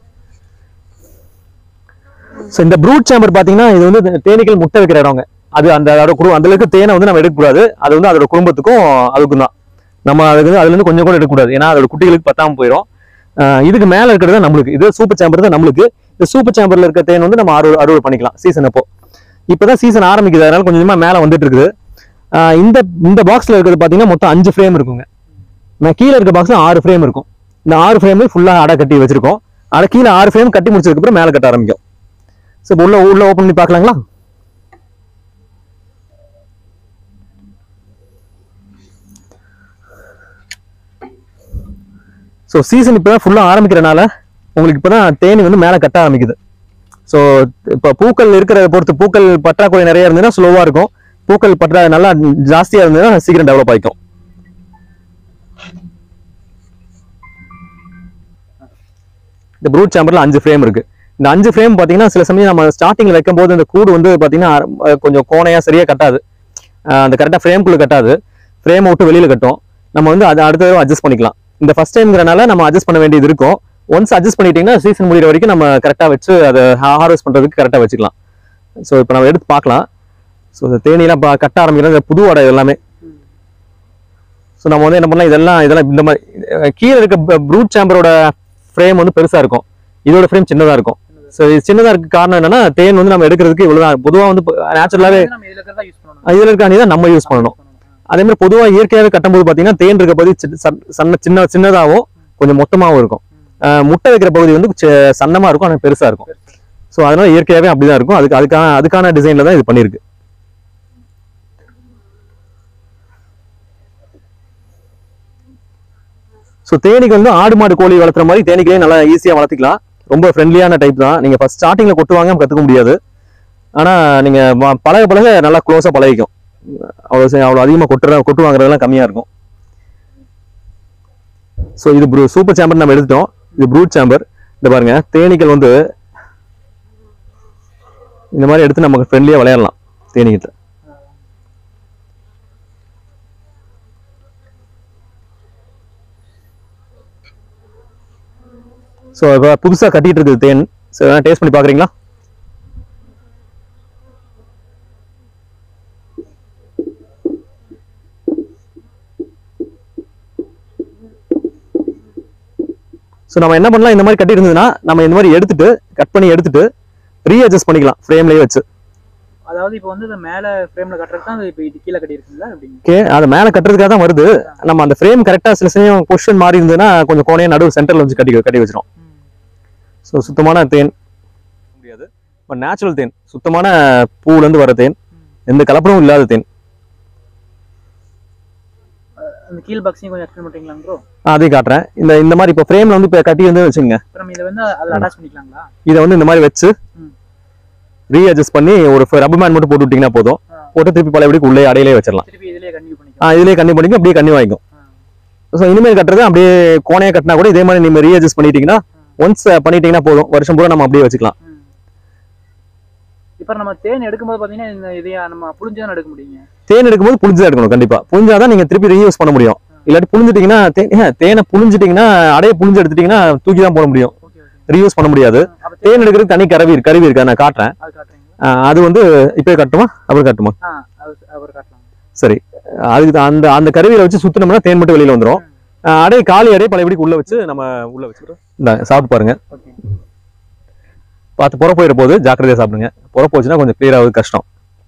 ஸோ இந்த ப்ரூட் சேம்பர் பார்த்தீங்கன்னா இது வந்து தேனீக்கள் முட்டை வைக்கிற இடங்க அது அந்த அதோட குடும்பம் அந்த அளவுக்கு தேனை வந்து நம்ம எடுக்கக்கூடாது அது வந்து அதோட குடும்பத்துக்கும் அதுக்கும் தான் நம்ம அதுக்கு வந்து அதுல இருந்து கொஞ்சம் கூட எடுக்கக்கூடாது ஏன்னா அதோட குட்டிகளுக்கு பத்தாம போயிடும் ஆஹ் இதுக்கு மேல இருக்கிறது தான் நம்மளுக்கு இது சூப்பர் சேம்பர் தான் நம்மளுக்கு இந்த சூப்பர் சேம்பர்ல இருக்க தேன் வந்து நம்ம அறுவடை அறுவடை பண்ணிக்கலாம் சீசன் அப்போ இப்பதான் சீசன் ஆரம்பிக்குது அதனால கொஞ்சம் கொஞ்சமா மேல வந்துட்டு இருக்குது ஆஹ் இந்த இந்த பாக்ஸ்ல இருக்கிறது பாத்தீங்கன்னா மொத்தம் அஞ்சு ஃப்ரேம் இருக்குங்க நான் கீழே இருக்க பாக்ஸ்ல ஆறு ஃப்ரேம் இருக்கும் இந்த ஆறு ஃப்ரேம்ல ஃபுல்லா அடை கட்டி வச்சிருக்கோம் அடை கீழே ஆறு ஃப்ரேம் கட்டி முடிச்சதுக்கு அப்புறம் மேல கட்ட ஆரம்பிக்கும் ஸோ உள்ள உள்ள ஓப்பன் பண்ணி பார்க்கலாங்களா ஸோ சீசன் இப்போ தான் ஃபுல்லாக ஆரம்பிக்கிறனால உங்களுக்கு இப்போ தான் தேனி வந்து மேலே கட்ட ஆரம்பிக்குது ஸோ இப்போ பூக்கள் இருக்கிறத பொறுத்து பூக்கள் பற்றாக்குறை நிறைய இருந்ததுன்னா ஸ்லோவாக இருக்கும் பூக்கள் பற்றா நல்லா ஜாஸ்தியாக இருந்ததுன்னா சீக்கிரம் டெவலப் ஆகிக்கும் இந்த ப்ரூட் சேம்பரில் அஞ்சு ஃப்ரேம் இருக்கு இந்த அஞ்சு ஃப்ரேம் பார்த்தீங்கன்னா சில சமயம் நம்ம ஸ்டார்டிங்கில் வைக்கும்போது இந்த கூடு வந்து பார்த்தீங்கன்னா அஹ் கொஞ்சம் கோணையாக சரியாக கட்டாது அஹ் அந்த கரெக்டாக ஃப்ரேம்குள்ளே கட்டாது ஃப்ரேமை விட்டு வெளியில் கட்டும் நம்ம வந்து அதை அடுத்த தடவை அட்ஜஸ்ட் பண்ணிக்கலாம் இந்த ஃபர்ஸ்ட் டைம்ங்கிறனால நம்ம அட்ஜஸ்ட் பண்ண வேண்டியது இருக்கும் ஒன்ஸ் அட்ஜஸ்ட் பண்ணிட்டீங்கன்னா சீசன் முடிகிற வரைக்கும் நம்ம கரெக்டாக வச்சு அதை ஹார்வெஸ்ட் பண்ணுறதுக்கு கரெக்டாக வச்சுக்கலாம் ஸோ இப்போ நம்ம எடுத்து பார்க்கலாம் ஸோ இந்த தேனியெல்லாம் இப்போ கட்ட ஆரம்பிக்கிறது இந்த புது வடை எல்லாமே ஸோ நம்ம வந்து என்ன பண்ணலாம் இதெல்லாம் இதெல்லாம் இந்த மாதிரி அஹ் கீழே இருக்க ப்ரூட் சேம்பரோட ஃப்ரேம் வந்து பெருசாக இருக்கும் இதோட ஃப்ரேம் சின்னதாக இருக்கும் ஸோ இது சின்னதாக இருக்க காரணம் என்னன்னா தேன் வந்து நம்ம எடுக்கிறதுக்கு இவ்வளோதான் பொதுவாக வந்து நேச்சுரலாகவே இது நம்ம இதுல இருக்கிறதா யூஸ் பண்ணணும் இதில் இருக்க தான் நம்ம யூஸ் பண்ணணும் அதே மாதிரி பொதுவாக இயற்கையாகவே கட்டும்போது பார்த்தீங்கன்னா தேன் இருக்க பகுதி சி- சன்- சன்ன சின்ன சின்னதாகவும் கொஞ்சம் மொத்தமாகவும் இருக்கும் அஹ் முட்டை வைக்கிற பகுதி வந்து சி- சன்னமா இருக்கும் ஆனால் பெருசா இருக்கும் ஸோ அதனால இயற்கையாகவே அப்படிதான் இருக்கும் அதுக்கு அதுக்கான அதுக்கான டிசைன்ல தான் இது பண்ணியிருக்கு ஸோ தேனீக்கு வந்து ஆடு மாடு கோழி வளர்த்துற மாதிரி தேனீக்களையும் நல்லா ஈஸியாக வளர்த்திக்கலாம் ரொம்ப ஃப்ரெண்ட்லியான டைப் தான் நீங்கள் ஃபர்ஸ்ட் ஸ்டார்டிங்கில் கொட்டுவாங்க கற்றுக்க முடியாது ஆனால் நீங்கள் பழக பழக நல்லா க்ளோஸாக பழகிக்கும் அவ்வளோ சே- அவ்வளோ அதிகமாக கொட்டுற கொட்டு வாங்குறதெல்லாம் கம்மியாக இருக்கும் ஸோ இது ப்ரூ சூப்பர் சேம்பர் நம்ம எடுத்துட்டோம் இது ப்ரூட் சேம்பர் இந்த பாருங்க தேனீக்கள் வந்து இந்த மாதிரி எடுத்து நமக்கு ஃப்ரெண்ட்லியாக விளையாடலாம் தேனீக்கிட்ட ஸோ இப்போ புதுசாக கட்டிட்டு இருக்குது தேன் ஸோ டேஸ்ட் பண்ணி பார்க்குறீங்களா ஸோ நம்ம என்ன பண்ணலாம் இந்த மாதிரி கட்டி இருந்ததுன்னா நம்ம இந்த மாதிரி எடுத்துட்டு கட் பண்ணி எடுத்துட்டு ரீ அட்ஜஸ்ட் பண்ணிக்கலாம் ஃப்ரேம்லேயே வச்சு அதாவது இப்போ வந்து இந்த மேல ஃப்ரேம்ல கட்டுறது தான் இப்போ இது கீழே கட்டியிருக்குங்களா அப்படிங்க ஓகே அதை மேலே கட்டுறதுக்காக தான் வருது நம்ம அந்த ஃப்ரேம் கரெக்டாக சில சமயம் பொசிஷன் மாறி இருந்ததுன்னா கொஞ்சம் கோணையா நடுவு சென்டரில் வச்சு கட்டி கட்டி வச்சிரும் ஸோ சுத்தமான தேன் முடியாது இப்போ நேச்சுரல் தேன் சுத்தமான பூலேருந்து வர தேன் எந்த கலப்படமும் இல்லாத தேன் அந்த கீழ் பாக்ஸையும் கொஞ்சம் எக்ஸ்பிளைன் பண்றீங்களா ப்ரோ அதையும் காட்டுறேன் இந்த இந்த மாதிரி இப்போ ஃப்ரேம்ல வந்து இப்போ கட்டி வந்து வச்சுங்க இப்போ நம்ம இதை வந்து அதில் அட்டாச் பண்ணிக்கலாங்களா இதை வந்து இந்த மாதிரி வச்சு ம். ரீ அட்ஜஸ்ட் பண்ணி ஒரு ரப்பர் மேன் மட்டும் போட்டு விட்டீங்கன்னா போதும் ஆ. போட்டு திருப்பி பழையபடிக்கு உள்ளே அடையிலே வச்சிடலாம் திருப்பி இதுலயே கண்டினியூ பண்ணிக்கலாம் ஆ இதுலேயே கண்ணி பண்ணிக்கும் அப்படியே கண்ணி வாங்கிக்கும் ஸோ இனிமேல் கட்டுறது அப்படியே கோணையா கட்டினா கூட இதே மாதிரி நீங்க ரீ அட்ஜஸ்ட் பண்ணிட்டீங்கன்னா ஒன்ஸ் பண்ணிட்டீங்கன்னா போதும் வருஷம் பூரா நம்ம அப்படியே வச்சுக்கலாம் இப்போ நம்ம தேன் எடுக்கும்போது பார்த்தீங்கன்னா இந்த இதையா நம்ம புளிஞ்சு தான் எடுக்க முடியுங்க தேன் எடுக்கும்போது புளிஞ்சு எடுக்கணும் கண்டிப்பா புளிஞ்சாதான் நீங்க திருப்பி ரீயூஸ் பண்ண முடியும் இல்லாட்டி புளிஞ்சிட்டீங்கன்னா தே- ஏன், தேனை புளிஞ்சிட்டீங்கன்னா அடையை புளிஞ்சு எடுத்துட்டீங்கன்னா தூக்கி தான் போட முடியும் ஓகே ஓகே ரீயூஸ் பண்ண முடியாது அப்போ தேன் எடுக்கிறதுக்கு தனி கருவி இருக்கு கருவி இருக்கா நான் காட்டுறேன் அது காட்டுறீங்களா ஆ, அது வந்து இப்போ கட்டுமா அப்புறம் கட்டுமா ஆ அது அவர் காட்டலாம் சரி அதுக்கு தான் அந்த அந்த கருவியில வச்சு சுத்தினோம்னா தேன் மட்டும் வெளியில வந்துடும் அடை காலி அடை பழையபடிக்கு உள்ள வச்சு நம்ம உள்ள வச்சுக்கிறோம் இந்த சாப்பிட்டு பாருங்க ஓகே பார்த்து புற போயிட போது ஜாக்கிரதையா சாப்பிடுங்க புற போச்சுன்னா கொஞ்சம் கிளியர் ஆகுது கஷ்டம்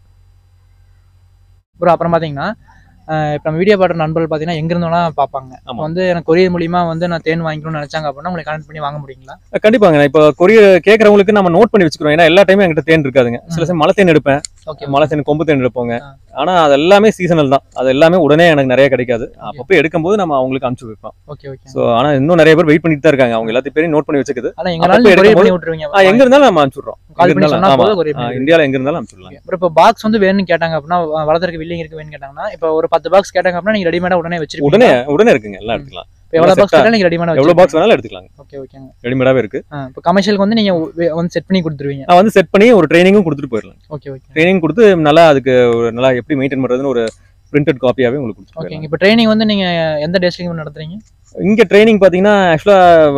ப்ரோ அப்புறம் பார்த்தீங்கன்னா இப்போ நம்ம வீடியோ பார்க்குற நண்பர்கள் பார்த்தீங்கன்னா எங்க இருந்தோம்லாம் பார்ப்பாங்க இப்போ வந்து எனக்கு கொரியர் மூலியமா வந்து நான் தேன் வாங்கிக்கணும்னு நினைச்சாங்க அப்படின்னா உங்களை கனெக்ட் பண்ணி வாங்க முடியுங்களா கண்டிப்பாங்க இப்போ கொரியர் கேட்கறவங்களுக்கு நம்ம நோட் பண்ணி வச்சுக்கிறோம் ஏன்னா எல்லா டைமும் என்கிட்ட தேன் இருக்காதுங்க சில சமயம் மலை தேன் எடுப்பேன் ஓகே மலை தேன் கொம்பு தேன் எடுப்போங்க ஆ. ஆனா அது எல்லாமே சீசனல் தான் அது எல்லாமே உடனே எனக்கு நிறைய கிடைக்காது அப்பப்போ எடுக்கும்போது நம்ம அவங்களுக்கு அனுப்பிச்சு வைப்போம் ஓகே ஓகே ஸோ ஆனா இன்னும் நிறைய பேர் வெயிட் பண்ணிட்டு தான் இருக்காங்க அவங்க எல்லாத்தையும் பேரையும் நோட் பண்ணி வச்சுக்குது ஆனா எங்களால அப்பப்போ கொரியர் பண்ணி எடுக்கும்போது- விட்டுருவீங்க ஆ, எங்க இருந்தாலும் நம்ம அனுப்பிச்சுடுறோம் கால் எங்க பண்ணி இருந்தாலும் சொன்னா ஆமா போதும் கொரியர் ஆ, பண்ணி இந்தியால எங்க இருந்தாலும் அனுப்பிச்சுடலாம் அப்புறம் இப்போ பாக்ஸ் வந்து வேணும்னு கேட்டாங்க அப்படின்னா வ- வளர்த்துறதுக்கு வில்லிங் இருக்கு வேணும்னு கேட்டாங்கன்னா இப்போ ஒரு பத்து பாக்ஸ் கேட்டாங்க அப்படின்னா நீங்க ரெடிமேடா உடனே வச்சிருப்பீங்க உடனே உடனே இருக்குங்க எல்லாம் எடுத்துக்கலாம் இப்போ எவ்வளோ set பாக்ஸ் கேட்டாலும் நீங்கள் ரெடிமேடாக எவ்வளவு பாக்ஸ் வேணாலும் எடுத்துக்கலாங்க ஓகே ஓகேங்க ரெடிமேடாவே இருக்கு இப்போ கமர்ஷியலுக்கு வந்து நீங்கள் வந்து செட் பண்ணி கொடுத்துருவீங்க நான் வந்து செட் பண்ணி ஒரு ட்ரைனிங்கும் கொடுத்துட்டு போயிடலாம் ஓகே ஓகே ட்ரைனிங் கொடுத்து நல்லா அதுக்கு ஒரு நல்லா எப்படி மெயின்டைன் பண்றதுன்னு ஒரு பிரிண்டட் காப்பியாவே உங்களுக்கு கொடுத்துட்டு போயிடலாம். ஓகேங்க இப்போ ட்ரைனிங் வந்து நீங்கள் எந்த டேஸ்ட்லிங் நடத்துறீங்க இங்க ட்ரைனிங் பாத்தீங்கன்னா ஆக்சுவலா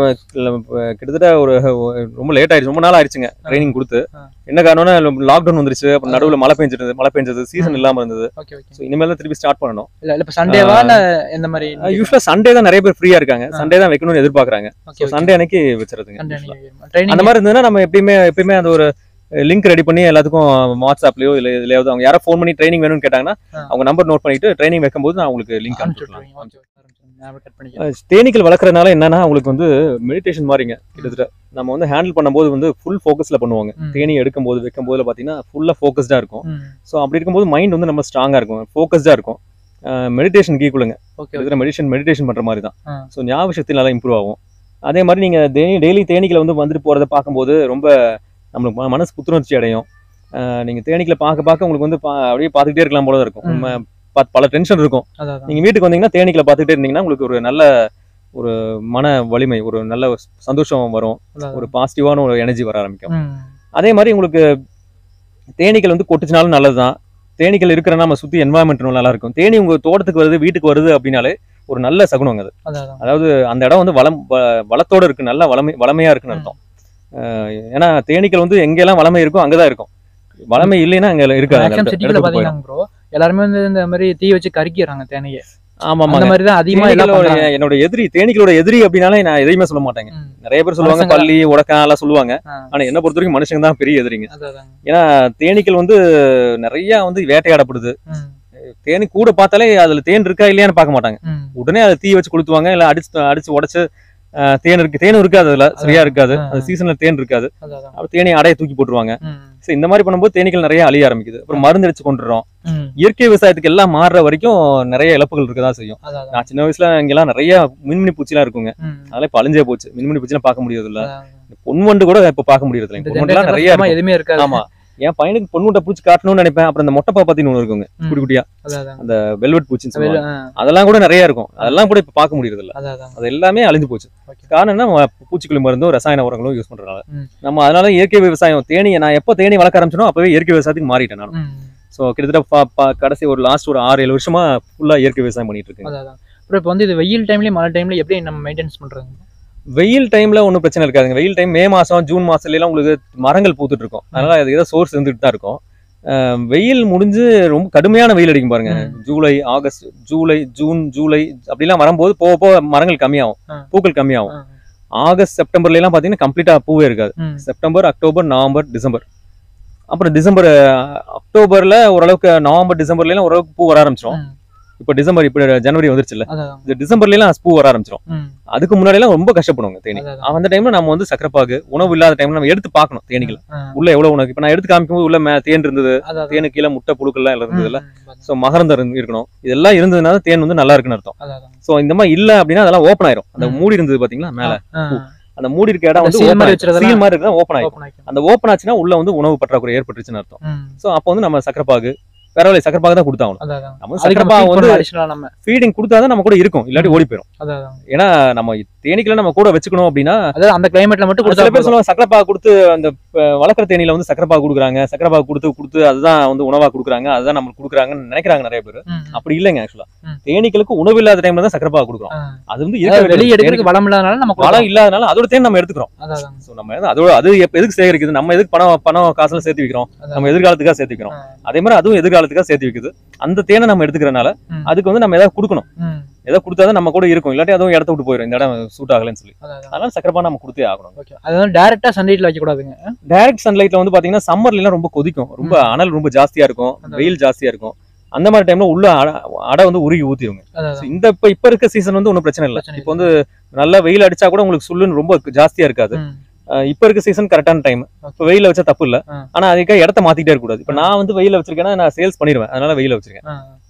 கிட்டத்தட்ட ஒரு ரொம்ப லேட் ஆயிடுச்சு ரொம்ப நாள் ஆயிடுச்சுங்க ட்ரைனிங் கொடுத்து ஆ. என்ன காரணம்னா லாக்டவுன் வந்துருச்சு அப்புறம் நடுவுல மழை பெஞ்சிருந்தது மழை பெஞ்சது சீசன் இல்லாம இருந்தது ஓகே ஓகே ஸோ இனிமேல் தான் திருப்பி ஸ்டார்ட் பண்ணணும் இல்லை இல்லை இப்போ சண்டேவா இல்லை எந்த மாதிரி யூஸ்வலா சண்டே தான் நிறைய பேர் ஃப்ரீயா இருக்காங்க ஆ. சண்டே தான் வைக்கணும்னு எதிர்பார்க்கறாங்க ஓகே சண்டே அன்னைக்கு வச்சிருதுங்க சண்டே usually. ட்ரைனிங் அந்த மாதிரி இருந்ததுன்னா நம்ம எப்பயுமே எப்பயுமே அந்த ஒரு லிங்க் ரெடி பண்ணி எல்லாத்துக்கும் வாட்ஸ்அப்லயோ இல்ல இதுலயாவது அவங்க யாரோ ஃபோன் பண்ணி ட்ரைனிங் வேணும்னு கேட்டாங்கன்னா ஆ. அவங்க நம்பர் நோட் பண்ணிட்டு ட்ரைனிங் வைக்கும்போது நான் உங்களுக்கு லிங்க் அனுப்பிச்சு அனுப்பிச்சுடுவேன் விட்ருவீங்க ஓகே ஞாபகம் கட் பண்ணிக்கிறேன் தேனீக்கள் வளர்க்குறதுனால என்னன்னா உங்களுக்கு வந்து மெடிடேஷன் மாதிரிங்க கிட்டத்தட்ட நம்ம வந்து ஹேண்டில் பண்ணும்போது வந்து ஃபுல் ஃபோக்கஸ்ல பண்ணுவாங்க ம். தேனி எடுக்கும்போது வைக்கும்போது பார்த்தீங்கன்னா ஃபுல்லாக ஃபோக்கஸ்டாக இருக்கும் ம் ஸோ அப்படி இருக்கும்போது மைண்ட் வந்து நம்ம ஸ்ட்ராங்காக இருக்கும் ஃபோக்கஸ்டாக இருக்கும் மெடிடேஷன் கீக்குள்ளுங்க ஓகே கிட்டத்தட்ட மெடிடேஷன் மெடிடேஷன் பண்ணுற மாதிரி தான் ஆ. ஸோ ஞாபக சக்தி நல்லா இம்ப்ரூவ் ஆகும் அதே மாதிரி நீங்கள் டெய்லி டெய்லி தேனீக்களை வந்து வந்துட்டு போகிறத பார்க்கும்போது ரொம்ப நம்மளுக்கு ம- மனசு புத்துணர்ச்சி அடையும் நீங்கள் தேனீக்களை பார்க்க பார்க்க உங்களுக்கு வந்து பா- அப்படியே பார்த்துக்கிட்டே இருக்கலாம் போல தான் இருக்கும் ம். நம்ம ப- பல டென்ஷன் இருக்கும் அதான் அதான். நீங்க வீட்டுக்கு வந்தீங்கன்னா தேனீக்களை பார்த்துக்கிட்டே இருந்தீங்கன்னா உங்களுக்கு ஒரு நல்ல ஒரு மன வலிமை ஒரு நல்ல சந்தோஷம் வரும் அதான் ஒரு பாசிட்டிவான ஒரு எனர்ஜி வர ஆரம்பிக்கும் ம் அதே மாதிரி உங்களுக்கு தேனீக்கள் வந்து கொட்டுச்சுனாலும் நல்லதுதான் தேனீக்கள் இருக்கிற நம்ம சுத்தி என்வாயன்மெண்ட் நல்லா இருக்கும் தேனி உங்க தோட்டத்துக்கு வருது வீட்டுக்கு வருது அப்படின்னாலே ஒரு நல்ல சகுனம் அது அதான் அதான். அதாவது அந்த இடம் வந்து வளம் வ- வளத்தோட இருக்கு நல்ல வளமை வளமையா இருக்குன்னு அர்த்தம் அஹ் ஏன்னா தேனீக்கள் வந்து எங்கெல்லாம் வளமை இருக்கோ அங்கதான் இருக்கும் வளமை இல்லைன்னா அங்க இருக்காது அந்த மேக்ஸிமம் இடத்து- சிட்டிக்குள்ள இடத்துக்கு போயிடும். பாத்தீங்கன்னா ப்ரோ எல்லாருமே வந்து இந்த மாதிரி தீ வச்சு கரிக்கிறாங்க தேனையை ஆமா அந்த ஆமாங்க மாதிரி தான் அதிகமா எல்லாம் தேனீக்களோட பண்றாங்க. என்னோட எதிரி தேனீக்களோட எதிரி அப்படின்னாலே நான் எதையுமே சொல்ல மாட்டேங்க ம். நிறைய பேர் சொல்லுவாங்க மனுஷங்க- பள்ளி உடக்கம் எல்லாம் சொல்லுவாங்க ஆ. ஆனா என்ன பொறுத்த வரைக்கும் மனுஷங்க தான் பெரிய எதிரிங்க அதான் அதான். ஏன்னா தேனீக்கள் வந்து நிறைய வந்து வேட்டையாடப்படுது ம். தேனி கூட பார்த்தாலே அதுல தேன் இருக்கா இல்லையான்னு பார்க்க மாட்டாங்க ம். உடனே அதை தீ வச்சு கொளுத்துவாங்க இல்ல அடிச்சு அடிச்சு உடைச்சு அஹ், தேன் இருக்கு தேனும் இருக்காது அதுல சரியா இருக்காது ஆ. அது சீசன்ல தேன் இருக்காது அதான் அதான். அப்ப தேனியை அடைய தூக்கி போட்டுருவாங்க ம். சோ இந்த மாதிரி பண்ணும்போது தேனீக்கள் நிறைய அழிய ஆரம்பிக்குது அப்புறம் மருந்து அடிச்சு கொண்டுறோம் ம். இயற்கை விவசாயத்துக்கு எல்லாம் மாறுற வரைக்கும் நிறைய இழப்புகள் இருக்கதான் செய்யும் அதான் அதான். நான் சின்ன வயசுல இங்கெல்லாம் நிறைய மின்மினி பூச்சிலாம் இருக்குங்க ம். அதெல்லாம் இப்ப அழிஞ்சே போச்சு மின்மினி பூச்சிலாம் பார்க்க முடியாது இல்ல அதான் அதான். பொன்வண்டு கூட இப்ப பார்க்க முடியறது இந்த இல்லை பொன்வண்டுலாம் generation நிறைய சுத்தமா இருக்கும். எதுவுமே இருக்காது ஆமா என் பையனுக்கு பொன்முட்டை பூச்சி காட்டணும்னு நினைப்பேன் அப்புறம் இந்த மொட்டை பாப்பாத்தின்னு ஒன்று இருக்குங்க ம். குட்டி குட்டியா அதான் அதான். அந்த வெல்வெட் பூச்சின்னு வெளில- சொல்லுவாங்க ஆ. அதெல்லாம் கூட நிறைய இருக்கும் அதெல்லாம் கூட இப்ப பார்க்க முடியறது இல்ல அதான் அதான். அது எல்லாமே அழிஞ்சு போச்சு Okay. காரணம் என்ன ம- பூச்சிக்கொல்லி மருந்தும் ரசாயன உரங்களும் யூஸ் பண்றதுனால ம். நம்ம அதனால இயற்கை விவசாயம் தேனி நான் எப்போ தேனி வளர்க்க ஆரம்பிச்சனோ அப்பவே இயற்கை விவசாயத்துக்கு மாறிட்டேன் நான் ம். ஸோ கிட்டத்தட்ட பா- பா- கடைசி ஒரு லாஸ்ட் ஒரு ஆறு ஏழு வருஷமா ஃபுல்லா இயற்கை விவசாயம் பண்ணிட்டு இருக்கேன் அதான் அதான். அப்புறம் இப்போ வந்து இது வெயில் டைம்லயும் மழை டைம்ல எப்படி நம்ம மெயின்டைன்ஸ் பண்றது வெயில் டைம்ல ஒன்றும் பிரச்சனை இருக்காதுங்க வெயில் டைம் மே மாசம் ஜூன் மாசத்துல எல்லாம் உங்களுக்கு மரங்கள் பூத்துட்டு இருக்கும் அதனால அது ஏதோ சோர்ஸ் இருந்துட்டு தான் இருக்கும் அஹ் வெயில் முடிஞ்சு ரொம்ப கடுமையான வெயில் அடிக்கும் பாருங்க ம். July August July June July அப்படிலாம் வரும்போது போக போக மரங்கள் கம்மியாகும் ஆ. பூக்கள் கம்மியாகும் ஆ. ஆகஸ்ட் செப்டம்பர்ல எல்லாம் பாத்தீங்கன்னா கம்ப்ளீட்டா பூவே இருக்காது ம். செப்டம்பர் அக்டோபர் நவம்பர் டிசம்பர் அப்புறம் டிசம்பர் அஹ், அக்டோபர்ல ஓரளவுக்கு நவம்பர் டிசம்பர்ல எல்லாம் ஓரளவுக்கு பூ வர ஆரம்பிச்சிடும் ம். இப்போ டிசம்பர் இப்போ ஜனவரி வந்துருச்சுல்ல அதான் அதான். இந்த டிசம்பர்ல எல்லாம் பூ வர ஆரம்பிச்சிடும் ம். அதுக்கு முன்னாடி எல்லாம் ரொம்ப கஷ்டப்படுவாங்க தேனி அதான் அதான். அந்த டைம்ல நம்ம வந்து சக்கரப்பாகு உணவு இல்லாத டைம்ல நம்ம எடுத்து பார்க்கணும் தேனீகள் ஆ. உள்ள எவ்வளவு உணவு இப்ப நான் எடுத்து காமிக்கும்போது உள்ள மே- தேன் இருந்தது அதான் அதான். தேனு கீழே முட்டை புழுக்கள்லாம் எல்லாம் இருந்ததுல ம். ம். ஸோ மகரந்தம் இருந்து- இருக்கணும் இதெல்லாம் இருந்ததுனால தேன் வந்து நல்லா இருக்குன்னு அர்த்தம் அதான் அதான். ஸோ இந்த மாதிரி இல்ல அப்படின்னா அதெல்லாம் ஓப்பன் ஆயிரும் அந்த ம். மூடி இருந்தது பாத்தீங்களா மேல ஆ. அந்த மூடி இருக்க இடம் அந்த வந்து seal open மாதிரி ஆயிரும். வச்சிருக்கதெல்லாம் seal மாதிரி இருந்தா ஓப்பன் ஆயிரும் open ஆயிக்கும். அந்த ஓப்பன் ஆச்சுன்னா உள்ள வந்து உணவு பற்றாக்குறை ஏற்பட்டுச்சுன்னு அர்த்தம் ம். ஸோ அப்போ வந்து நம்ம சக்கரப்பாகு வேற வழி சக்கரப்பாகு தான் கொடுத்தாகணும் அதான் அதான். நம்ம அதுக்கு நம்ம சக்கரப்பாகு feed வந்து பண்ணணும் additional ஆ நம்ம ஃபீடிங் கொடுத்தாதான் நம்ம கூட இருக்கும் இல்லாட்டி ஓடி போயிடும் அதான் அதான். ஏன்னா நம்ம தேனீக்களை நம்ம கூட வச்சுக்கணும் அப்படின்னா அதாவது அந்த கிளைமேட்ல மட்டும் சில கொடுத்தா பேர் போதும். சொல்லுவாங்க சக்கரப்பாகு கொடுத்து அந்த அஹ், வளர்க்குற தேனியில வந்து சக்கரப்பாகு கொடுக்குறாங்க சக்கரப்பாகு கொடுத்து கொடுத்து அதுதான் வந்து உணவா கொடுக்குறாங்க அதுதான் நம்மளுக்கு கொடுக்குறாங்கன்னு நினைக்கிறாங்க நிறைய பேர் ம். ம். அப்படி இல்லைங்க ஆக்சுவலா ம். தேனீக்களுக்கு உணவு இல்லாத டைம்ல தான் சக்கரப்பாகு கொடுக்குறோம் ஆ. அது வந்து அதாவது இருக்க வெளியே வேண்டியது. எடுக்கிறதுக்கு வளம் இல்லாதனால நம்ம தேனீ- வளம் இல்லாதனால அதோட தேன் நம்ம எடுத்துக்கிறோம் அதான் அதான். ஸோ நம்ம வந்து அதோட அது எப்ப எதுக்கு சேகரிக்குது நம்ம எதுக்கு பணம் பணம் காசுல சேர்த்து வைக்கிறோம் அதான். நம்ம எதிர்காலத்துக்காக சேர்த்து வைக்கிறோம் ஆ. அதே மாதிரி அதுவும் எதிர்காலத்துக்காக சேர்த்து வைக்குது அந்த தேனை நம்ம எடுத்துக்கிறனால ம். அதுக்கு வந்து நம்ம ஏதாவது கொடுக்கணும் ம். ஏதாவது கொடுத்தாதான் நம்ம கூட இருக்கும் இல்லாட்டி அதுவும் இடத்த விட்டு போயிடும் இந்த இடம் சூட் ஆகலைன்னு சொல்லி அதான் அதான். அதனால சக்கரப்பா நம்ம கொடுத்தே ஆகணும் ஓகே அதாவது டைரக்டா சன்லைட்ல வைக்க கூடாதுங்க டைரக்ட் சன்லைட்ல வந்து பாத்தீங்கன்னா சம்மர்ல எல்லாம் ரொம்ப கொதிக்கும் ரொம்ப அனல் ரொம்ப ஜாஸ்தியா இருக்கும் அதான். வெயில் ஜாஸ்தியா இருக்கும் அந்த மாதிரி டைம்ல உள்ள அட- அடை வந்து உருகி ஊத்திடுங்க அதான் So அதான். இந்த இப்ப இப்ப இருக்க சீசன் வந்து ஒன்றும் பிரச்சனை இல்லை பிரச்சனை இப்போ வந்து நல்லா வெயில் அடிச்சா கூட உங்களுக்கு சுள்ளுன்னு ரொம்ப ஜாஸ்தியா இருக்காது ம். அஹ் இப்ப இருக்க சீசன் கரெக்டான டைம் இப்போ வெயில வச்சா தப்பு இல்ல ஆ. ஆனா அதுக்காக இடத்த மாத்திட்டே இருக்க கூடாது இப்ப நான் வந்து வெயில வச்சிருக்கேன்னா நான் சேல்ஸ் பண்ணிடுவேன் அதனால வெயில வச்சிருக்கேன் ஆ.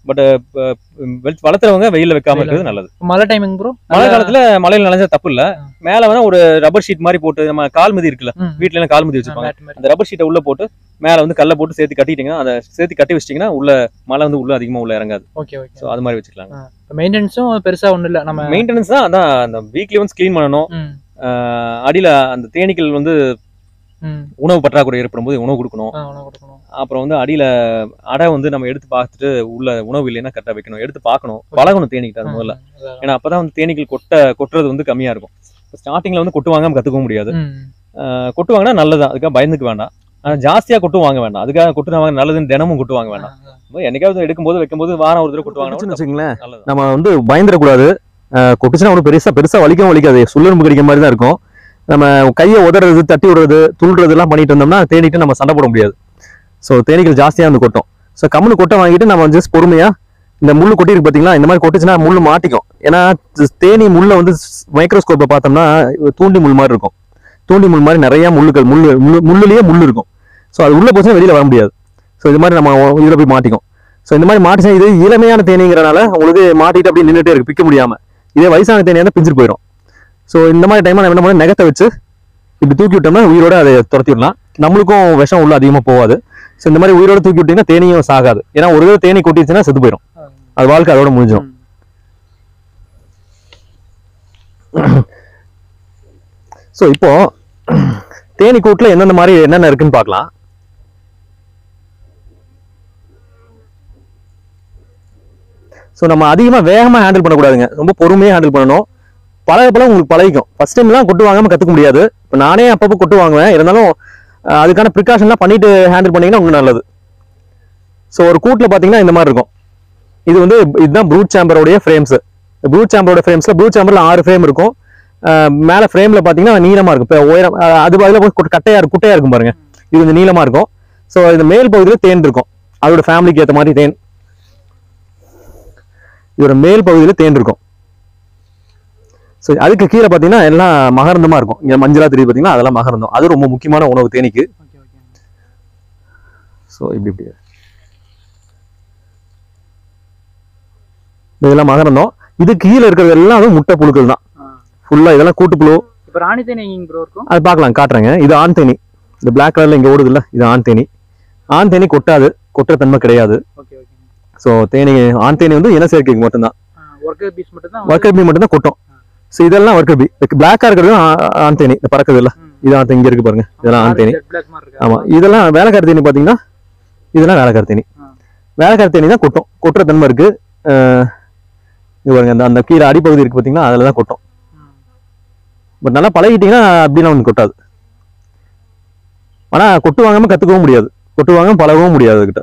பட் வளர்த்துறவங்க வெயில்ல வைக்காம வெயில்ல இருக்கிறது நல்லது மழை டைமிங் ப்ரோ மழை காலத்துல மழையில நனைஞ்சா தப்பு இல்ல மேல வேணா ஒரு ரப்பர் ஷீட் மாதிரி போட்டு நம்ம கால் மிதி இருக்குல்ல வீட்ல எல்லாம் கால் மிதி வச்சிருப்பாங்க அந்த ரப்பர் ஷீட்டை உள்ள போட்டு மேல வந்து கல்ல போட்டு சேர்த்து கட்டிட்டீங்கன்னா அதை சேர்த்து கட்டி வச்சிட்டீங்கன்னா உள்ள மழை வந்து உள்ள அதிகமா உள்ள இறங்காது ஓகே ஓகே ஸோ அது மாதிரி வச்சுக்கலாம் மெயின்டெனன்ஸும் பெருசா ஒண்ணும் இல்ல நம்ம மெயின்டெனன்ஸ் தான் அதான் அந்த வீக்லி ஒன்ஸ் க்ளீன் பண்ணணும் ம், ஆஹ் அடியில அந்த தேனீக்கள் வந்து ம். உணவு பற்றாக்குறை ஏற்படும் போது உணவு கொடுக்கணும் ஆ, உணவு கொடுக்கணும் அப்புறம் வந்து அடியில அடை வந்து நம்ம எடுத்து பார்த்துட்டு உள்ள உணவு இல்லைன்னா கரெக்டாக வைக்கணும் எடுத்து பார்க்கணும் பழகணும் தேனீக்கிட்ட அது முதல்ல அதான். ஏன்னா அப்பதான் வந்து தேனீக்கள் கொட்ட கொட்டுறது வந்து கம்மியா இருக்கும் ஸ்டார்டிங்ல வந்து கொட்டு வாங்காம கத்துக்க முடியாது ம், ஆஹ் கொட்டு வாங்கினா நல்லதான் அதுக்காக பயந்துக்க வேண்டாம் ஆனா ஜாஸ்தியா கொட்டு வாங்க வேண்டாம் அதுக்காக கொட்டு வாங்க நல்லதுன்னு தினமும் கொட்டு வாங்க வேண்டாம் ஆ, சும்மா என்னைக்காவது எடுக்கும்போது வைக்கும்போது வாரம் ஒரு தடவை கொட்டு வாங்கினா வச்சுங்களேன் நல்லது நம்ம வந்து பயந்துடக்கூடாது அஹ் கொட்டுச்சுன்னா ஒன்றும் பெருசா பெருசா வலிக்கவும் வலிக்காது சுள்ளெலும்பு கடிக்கிற மாதிரி தான் இருக்கும் நம்ம கையை உதறது தட்டி விடுறது துள்ளுறது எல்லாம் பண்ணிட்டு இருந்தோம்னா தேனிட்டு நம்ம சண்டை போட முடியாது ஸோ தேனீக்கள் ஜாஸ்தியாக வந்து கொட்டும் ஸோ கம்முனு கொட்டை வாங்கிட்டு நம்ம ஜஸ்ட் பொறுமையா இந்த முள்ளு கொட்டிருக்கு பார்த்தீங்களா இந்த மாதிரி கொட்டுச்சுன்னா முள்ளு மாட்டிக்கும் ஏன்னா தேனி முள்ள வந்து மைக்ரோஸ்கோப்பை பார்த்தோம்னா தூண்டி முள் மாதிரி இருக்கும் தூண்டி முள் மாதிரி நிறைய முள்ளுகள் முள்ளு முள்ளு முள்ளுலயே முள் இருக்கும் ஸோ அது உள்ள போச்சுன்னா வெளியில வர முடியாது ஸோ இது மாதிரி நம்ம இதில் போய் மாட்டிக்கும் ஸோ இந்த மாதிரி மாட்டிச்சா இது இளமையான தேனீங்கிறனால உங்களுக்கு மாட்டிட்டு அப்படியே நின்றுட்டே இருக்கு பிக்க முடியாம இதே வயசான தேனியாக இருந்தால் பிஞ்சிட்டு போயிடும் ஸோ இந்த மாதிரி டைம்ல நம்ம என்ன பண்ணணும் நெகத்தை வச்சு இப்படி தூக்கி விட்டோம்னா உயிரோட அதை துரத்தி விடலாம் நம்மளுக்கும் விஷம் உள்ள அதிகமாக போகாது ஸோ இந்த மாதிரி உயிரோட தூக்கி விட்டீங்கன்னா தேனியும் சாகாது ஏன்னா ஒரு தடவை தேனி கொட்டிச்சுன்னா செத்து போயிடும் அது வாழ்க்கை அதோட முடிஞ்சிடும் ஸோ இப்போ தேனி கூட்டில் எந்தெந்த மாதிரி என்னென்ன இருக்குன்னு பார்க்கலாம் ஸோ நம்ம அதிகமாக வேகமாக ஹேண்டில் பண்ணக்கூடாதுங்க ரொம்ப பொறுமையாக ஹேண்டில் பண்ணணும் பழக பழக உங்களுக்கு பழகிக்கும் ஃபர்ஸ்ட் டைம்லாம் கொட்டு வாங்காமல் கற்றுக்க முடியாது இப்போ நானே அப்பப்போ கொட்டு வாங்குவேன் இருந்தாலும் அஹ், அதுக்கான ப்ரிகாஷன்லாம் பண்ணிட்டு ஹேண்டில் பண்ணீங்கன்னா உங்களுக்கு நல்லது ஸோ ஒரு கூட்டில் பார்த்தீங்கன்னா இந்த மாதிரி இருக்கும் இது வந்து இதுதான் ப்ரூட் சாம்பரோடைய ஃப்ரேம்ஸ் ப்ரூட் சாம்பரோட ஃப்ரேம்ஸில் ப்ரூட் சாம்பரில் ஆறு ஃப்ரேம் இருக்கும் அஹ், மேல ஃப்ரேம்ல பாத்தீங்கன்னா நீளமா இருக்கும் இப்போ உயரம் அஹ், அது பதிலா போய் கொட்டு- கட்டையா இருக்கும் குட்டையா இருக்கும் பாருங்க இது கொஞ்சம் நீளமா இருக்கும் ஸோ இந்த மேல் பகுதியில் தேன் இருக்கும் அதோட ஃபேமிலிக்கு ஏற்ற மாதிரி தேன் இதோட மேல் பகுதியில் தேன் இருக்கும் ஸோ அதுக்கு கீழே பார்த்தீங்கன்னா எல்லாம் மகரந்தமா இருக்கும் இங்க மஞ்சளா தெரியுது பார்த்தீங்கன்னா அதெல்லாம் மகரந்தம் அது ரொம்ப முக்கியமான உணவு தேனிக்கு ஓகே ஓகே ஸோ இப்படி இப்படி இதெல்லாம் மகரந்தம் இது கீழே இருக்கிறது எல்லாம் அதுவும் முட்டை புழுக்கள் தான் ஃபுல்லா இதெல்லாம் கூட்டுப்புழு இப்போ ராணி தேனி எங்க ப்ரோ இருக்கும் அது பார்க்கலாம் காட்டுறேங்க இது ஆண் தேனி இந்த பிளாக் கலர்ல இங்க ஓடுது இல்ல இது ஆண் தேனி ஆண் தேனி கொட்டாது கொட்டுற தன்மை கிடையாது ஓகே ஓகே ஸோ தேனி ஆண் தேனி வந்து இன சேர்க்கைக்கு மட்டும்தான் ஒர்க்கர் பீஸ் மட்டும் தான் ஒர்க்கர் பீ மட்டும் தான் கொட்டும் ஸோ இதெல்லாம் ஒர்க்கர் பீ பிளாக்கா இருக்கிறது ஆ- ஆண் தேனி இந்த பறக்குது இல்ல இது ஆண் தேனி இங்க இருக்கு பாருங்க இதெல்லாம் ஆண் தேனி பிளாக் மாதிரி இருக்கு ஆமா இதெல்லாம் வேலைக்கார தேனி பாத்தீங்கன்னா இதெல்லாம் வேலைக்கார தேனி ஆ. வேலைக்கார தேனி தான் கொட்டும் கொட்டுற தன்மை இருக்கு அஹ் இங்க பாருங்க அந்த அந்த கீழே அடிப்பகுதி இருக்கு பாத்தீங்கன்னா அதுல தான் கொட்டும் ம். பட் நல்லா பழகிட்டீங்கன்னா அப்படிலாம் ஒன்று கொட்டாது ஆனா கொட்டு வாங்காம கத்துக்கவும் முடியாது கொட்டு வாங்காம பழகவும் முடியாது அதுகிட்ட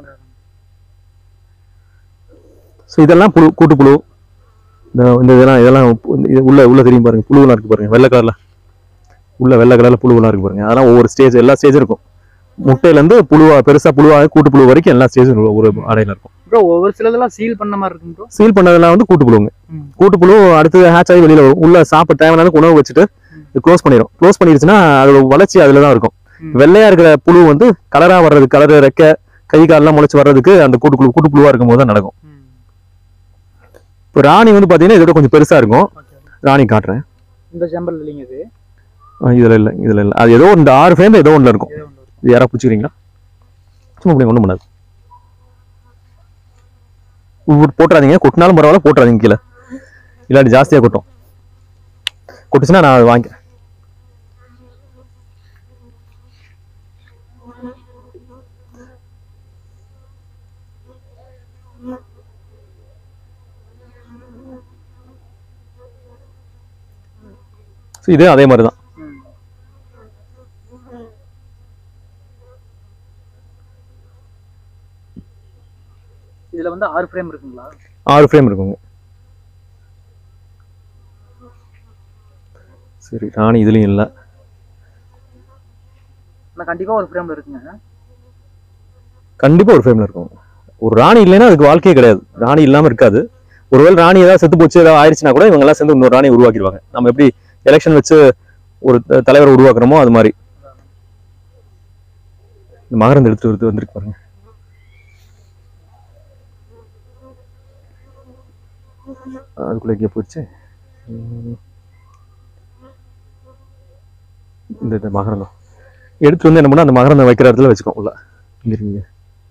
ஸோ இதெல்லாம் புழு கூட்டுப்புழு இந்த இந்த இதெல்லாம் இதெல்லாம் பு- இது உள்ள உள்ள தெரியும் பாருங்க புழுவெல்லாம் இருக்கு பாருங்க வெள்ளை கலர்ல உள்ள வெள்ளை கலர்ல புழுவெல்லாம் இருக்கு பாருங்க அதெல்லாம் ஒவ்வொரு ஸ்டேஜ் எல்லா ஸ்டேஜும் இருக்கும் முட்டையில இருந்து புழுவா பெருசா புழுவா கூட்டுப்புழு வரைக்கும் எல்லா ஸ்டேஜும் ஒரு அடையில இருக்கும் ப்ரோ ஒவ்வொரு சிலதெல்லாம் சீல் பண்ண மாதிரி இருக்கும் ப்ரோ சீல் பண்ணதெல்லாம் வந்து கூட்டுப்புழுங்க ம். கூட்டுப்புழு அடுத்து ஹேட்ச் ஆகி வெளியில வரும் உள்ள சாப்பிட தேவையான அளவுக்கு உணவு வச்சுட்டு இது க்ளோஸ் பண்ணிடும் க்ளோஸ் பண்ணிருச்சுன்னா அதோட வளர்ச்சி அதுல தான் இருக்கும் ம். வெள்ளையா இருக்கிற புழு வந்து கலரா வர்றது கலர் ரெக்க கை காலெல்லாம் முளைச்சு வர்றதுக்கு அந்த கூட்டுப்புழு கூட்டுப்புழுவா இருக்கும் போது தான் நடக்கும் இப்போ ராணி வந்து பாத்தீங்கன்னா இதோட கொஞ்சம் பெருசா இருக்கும் ஓகே ராணி காட்டுறேன் இந்த சாம்பிள் இல்லைங்க இது ஆ, இதுல இல்ல இதுல இல்ல அது ஏதோ இந்த ஆறு ஃபேம் ஏதோ ஒண்ணுல இருக்கும் ஏதோ ஒன்று இருக்கும் இது யாரா பிடிச்சிக்கிறீங்களா சும்மா அப்படி ஒண்ணும் பண்ணாது உப்பு போட்டுறாதீங்க கொட்டினாலும் பரவாயில்ல போட்டுறாதீங்க கீழே இல்லாட்டி ஜாஸ்தியா கொட்டும் கொட்டுச்சுன்னா நான் அதை வாங்கிக்கிறேன் So, இதே அதே மாதிரி தான் ம். இதுல வந்து ஆறு ஃப்ரேம் இருக்குங்களா ஆறு ஃப்ரேம் இருக்குங்க சரி ராணி இதுலயும் இல்லை ஆனா கண்டிப்பா ஒரு ஃப்ரேம்ல இருக்குங்க கண்டிப்பா ஒரு ஃப்ரேம்ல இருக்கும் ஒரு ராணி இல்லைன்னா அதுக்கு வாழ்க்கையே கிடையாது ராணி இல்லாம இருக்காது ஒருவேளை ராணி ஏதாவது செத்து போச்சு ஏதாவது ஆயிடுச்சுன்னா கூட இவங்க எல்லாம் சேர்ந்து இன்னொரு ராணி உருவாக்கிடுவாங்க நம்ம எப்படி எலெக்ஷன் வச்சு ஒரு த- தலைவரை உருவாக்குறோமோ அது மாதிரி இந்த மகரந்த எடுத்து எடுத்து வந்திருக்கு பாருங்க அதுக்குள்ளே எங்கேயோ போயிடுச்சு ம். இந்த இந்த மகரந்தம் எடுத்து வந்து என்ன பண்ணா அந்த மகரந்தம் வைக்கிற இடத்துல வச்சுக்கோ உள்ள இங்க இருக்கீங்க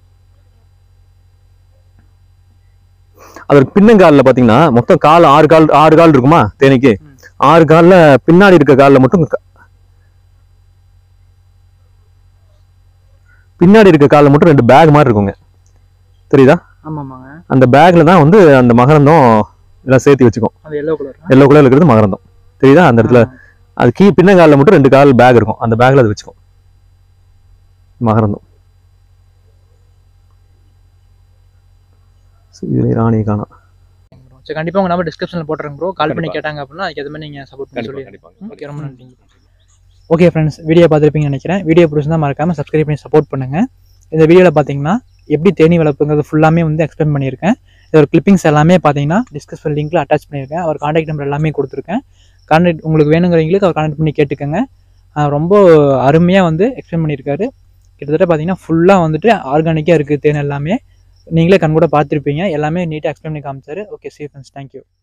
அதற்கு பின்னங்காலில் பார்த்தீங்கன்னா மொத்தம் கால் ஆறு கால் ஆறு கால் இருக்குமா தேனிக்கு ம். ஆறு காலில் பின்னாடி இருக்க காலில் மட்டும் க- பின்னாடி இருக்க காலில் மட்டும் ரெண்டு பேக் மாதிரி இருக்குங்க தெரியுதா ஆமாமாங்க அந்த பேக்ல தான் வந்து அந்த மகரந்தம் எல்லாம் சேர்த்து வச்சுக்கும் அது எல்லோ கலர் எல்லோ கலர் இருக்கிறது மகரந்தம் தெரியுதா அந்த இடத்துல அது கீ பின்னங்காலில் மட்டும் ரெண்டு கால் பேக் இருக்கும் அந்த பேக்ல அது வச்சுக்கும் மகரந்தம் சரி, இதுல ராணியை காணோம் சரி கண்டிப்பாக உங்கள் நம்பர் டிஸ்கிரிப்ஷனில் போட்டுருங்க ப்ரோ கால் பண்ணி கேட்டாங்க அப்படின்னா அதுக்கு எது மாதிரி நீங்கள் சப்போர்ட் பண்ணி சொல்லி ஓகே ரொம்ப நன்றிங்க ஓகே ஃப்ரெண்ட்ஸ் வீடியோ பார்த்துருப்பீங்கன்னு நினைக்கிறேன் வீடியோ பிடிச்சிருந்தா மறக்காமல் சப்ஸ்கிரைப் பண்ணி சப்போர்ட் பண்ணுங்கள் இந்த வீடியோவில் பார்த்தீங்கன்னா எப்படி தேனி வளர்ப்புங்கிறது ஃபுல்லாமே வந்து எக்ஸ்பிளைன் பண்ணியிருக்கேன் இதோட கிளிப்பிங்ஸ் எல்லாமே பார்த்தீங்கன்னா டிஸ்கிரிப்ஷன் லிங்க்கில் அட்டாச் பண்ணியிருக்கேன் அவர் காண்டாக்ட் நம்பர் எல்லாமே கொடுத்துருக்கேன் கான்டாக்ட் உங்களுக்கு வேணுங்கிறவங்களுக்கு அவர் கான்டாக்ட் பண்ணி கேட்டுக்கோங்க ஆஹ் ரொம்ப அருமையாக வந்து எக்ஸ்பிளைன் பண்ணியிருக்காரு கிட்டத்தட்ட பார்த்தீங்கன்னா ஃபுல்லாக வந்துட்டு ஆர்கானிக்காக இருக்குது தேன் எல்லாமே நீங்களே கண் கூட பார்த்துருப்பீங்க எல்லாமே நீட்டாக எக்ஸ்பிளைன் பண்ணி காமிச்சாரு ஓகே சி ஃப்ரெண்ட்ஸ் தேங்க்யூ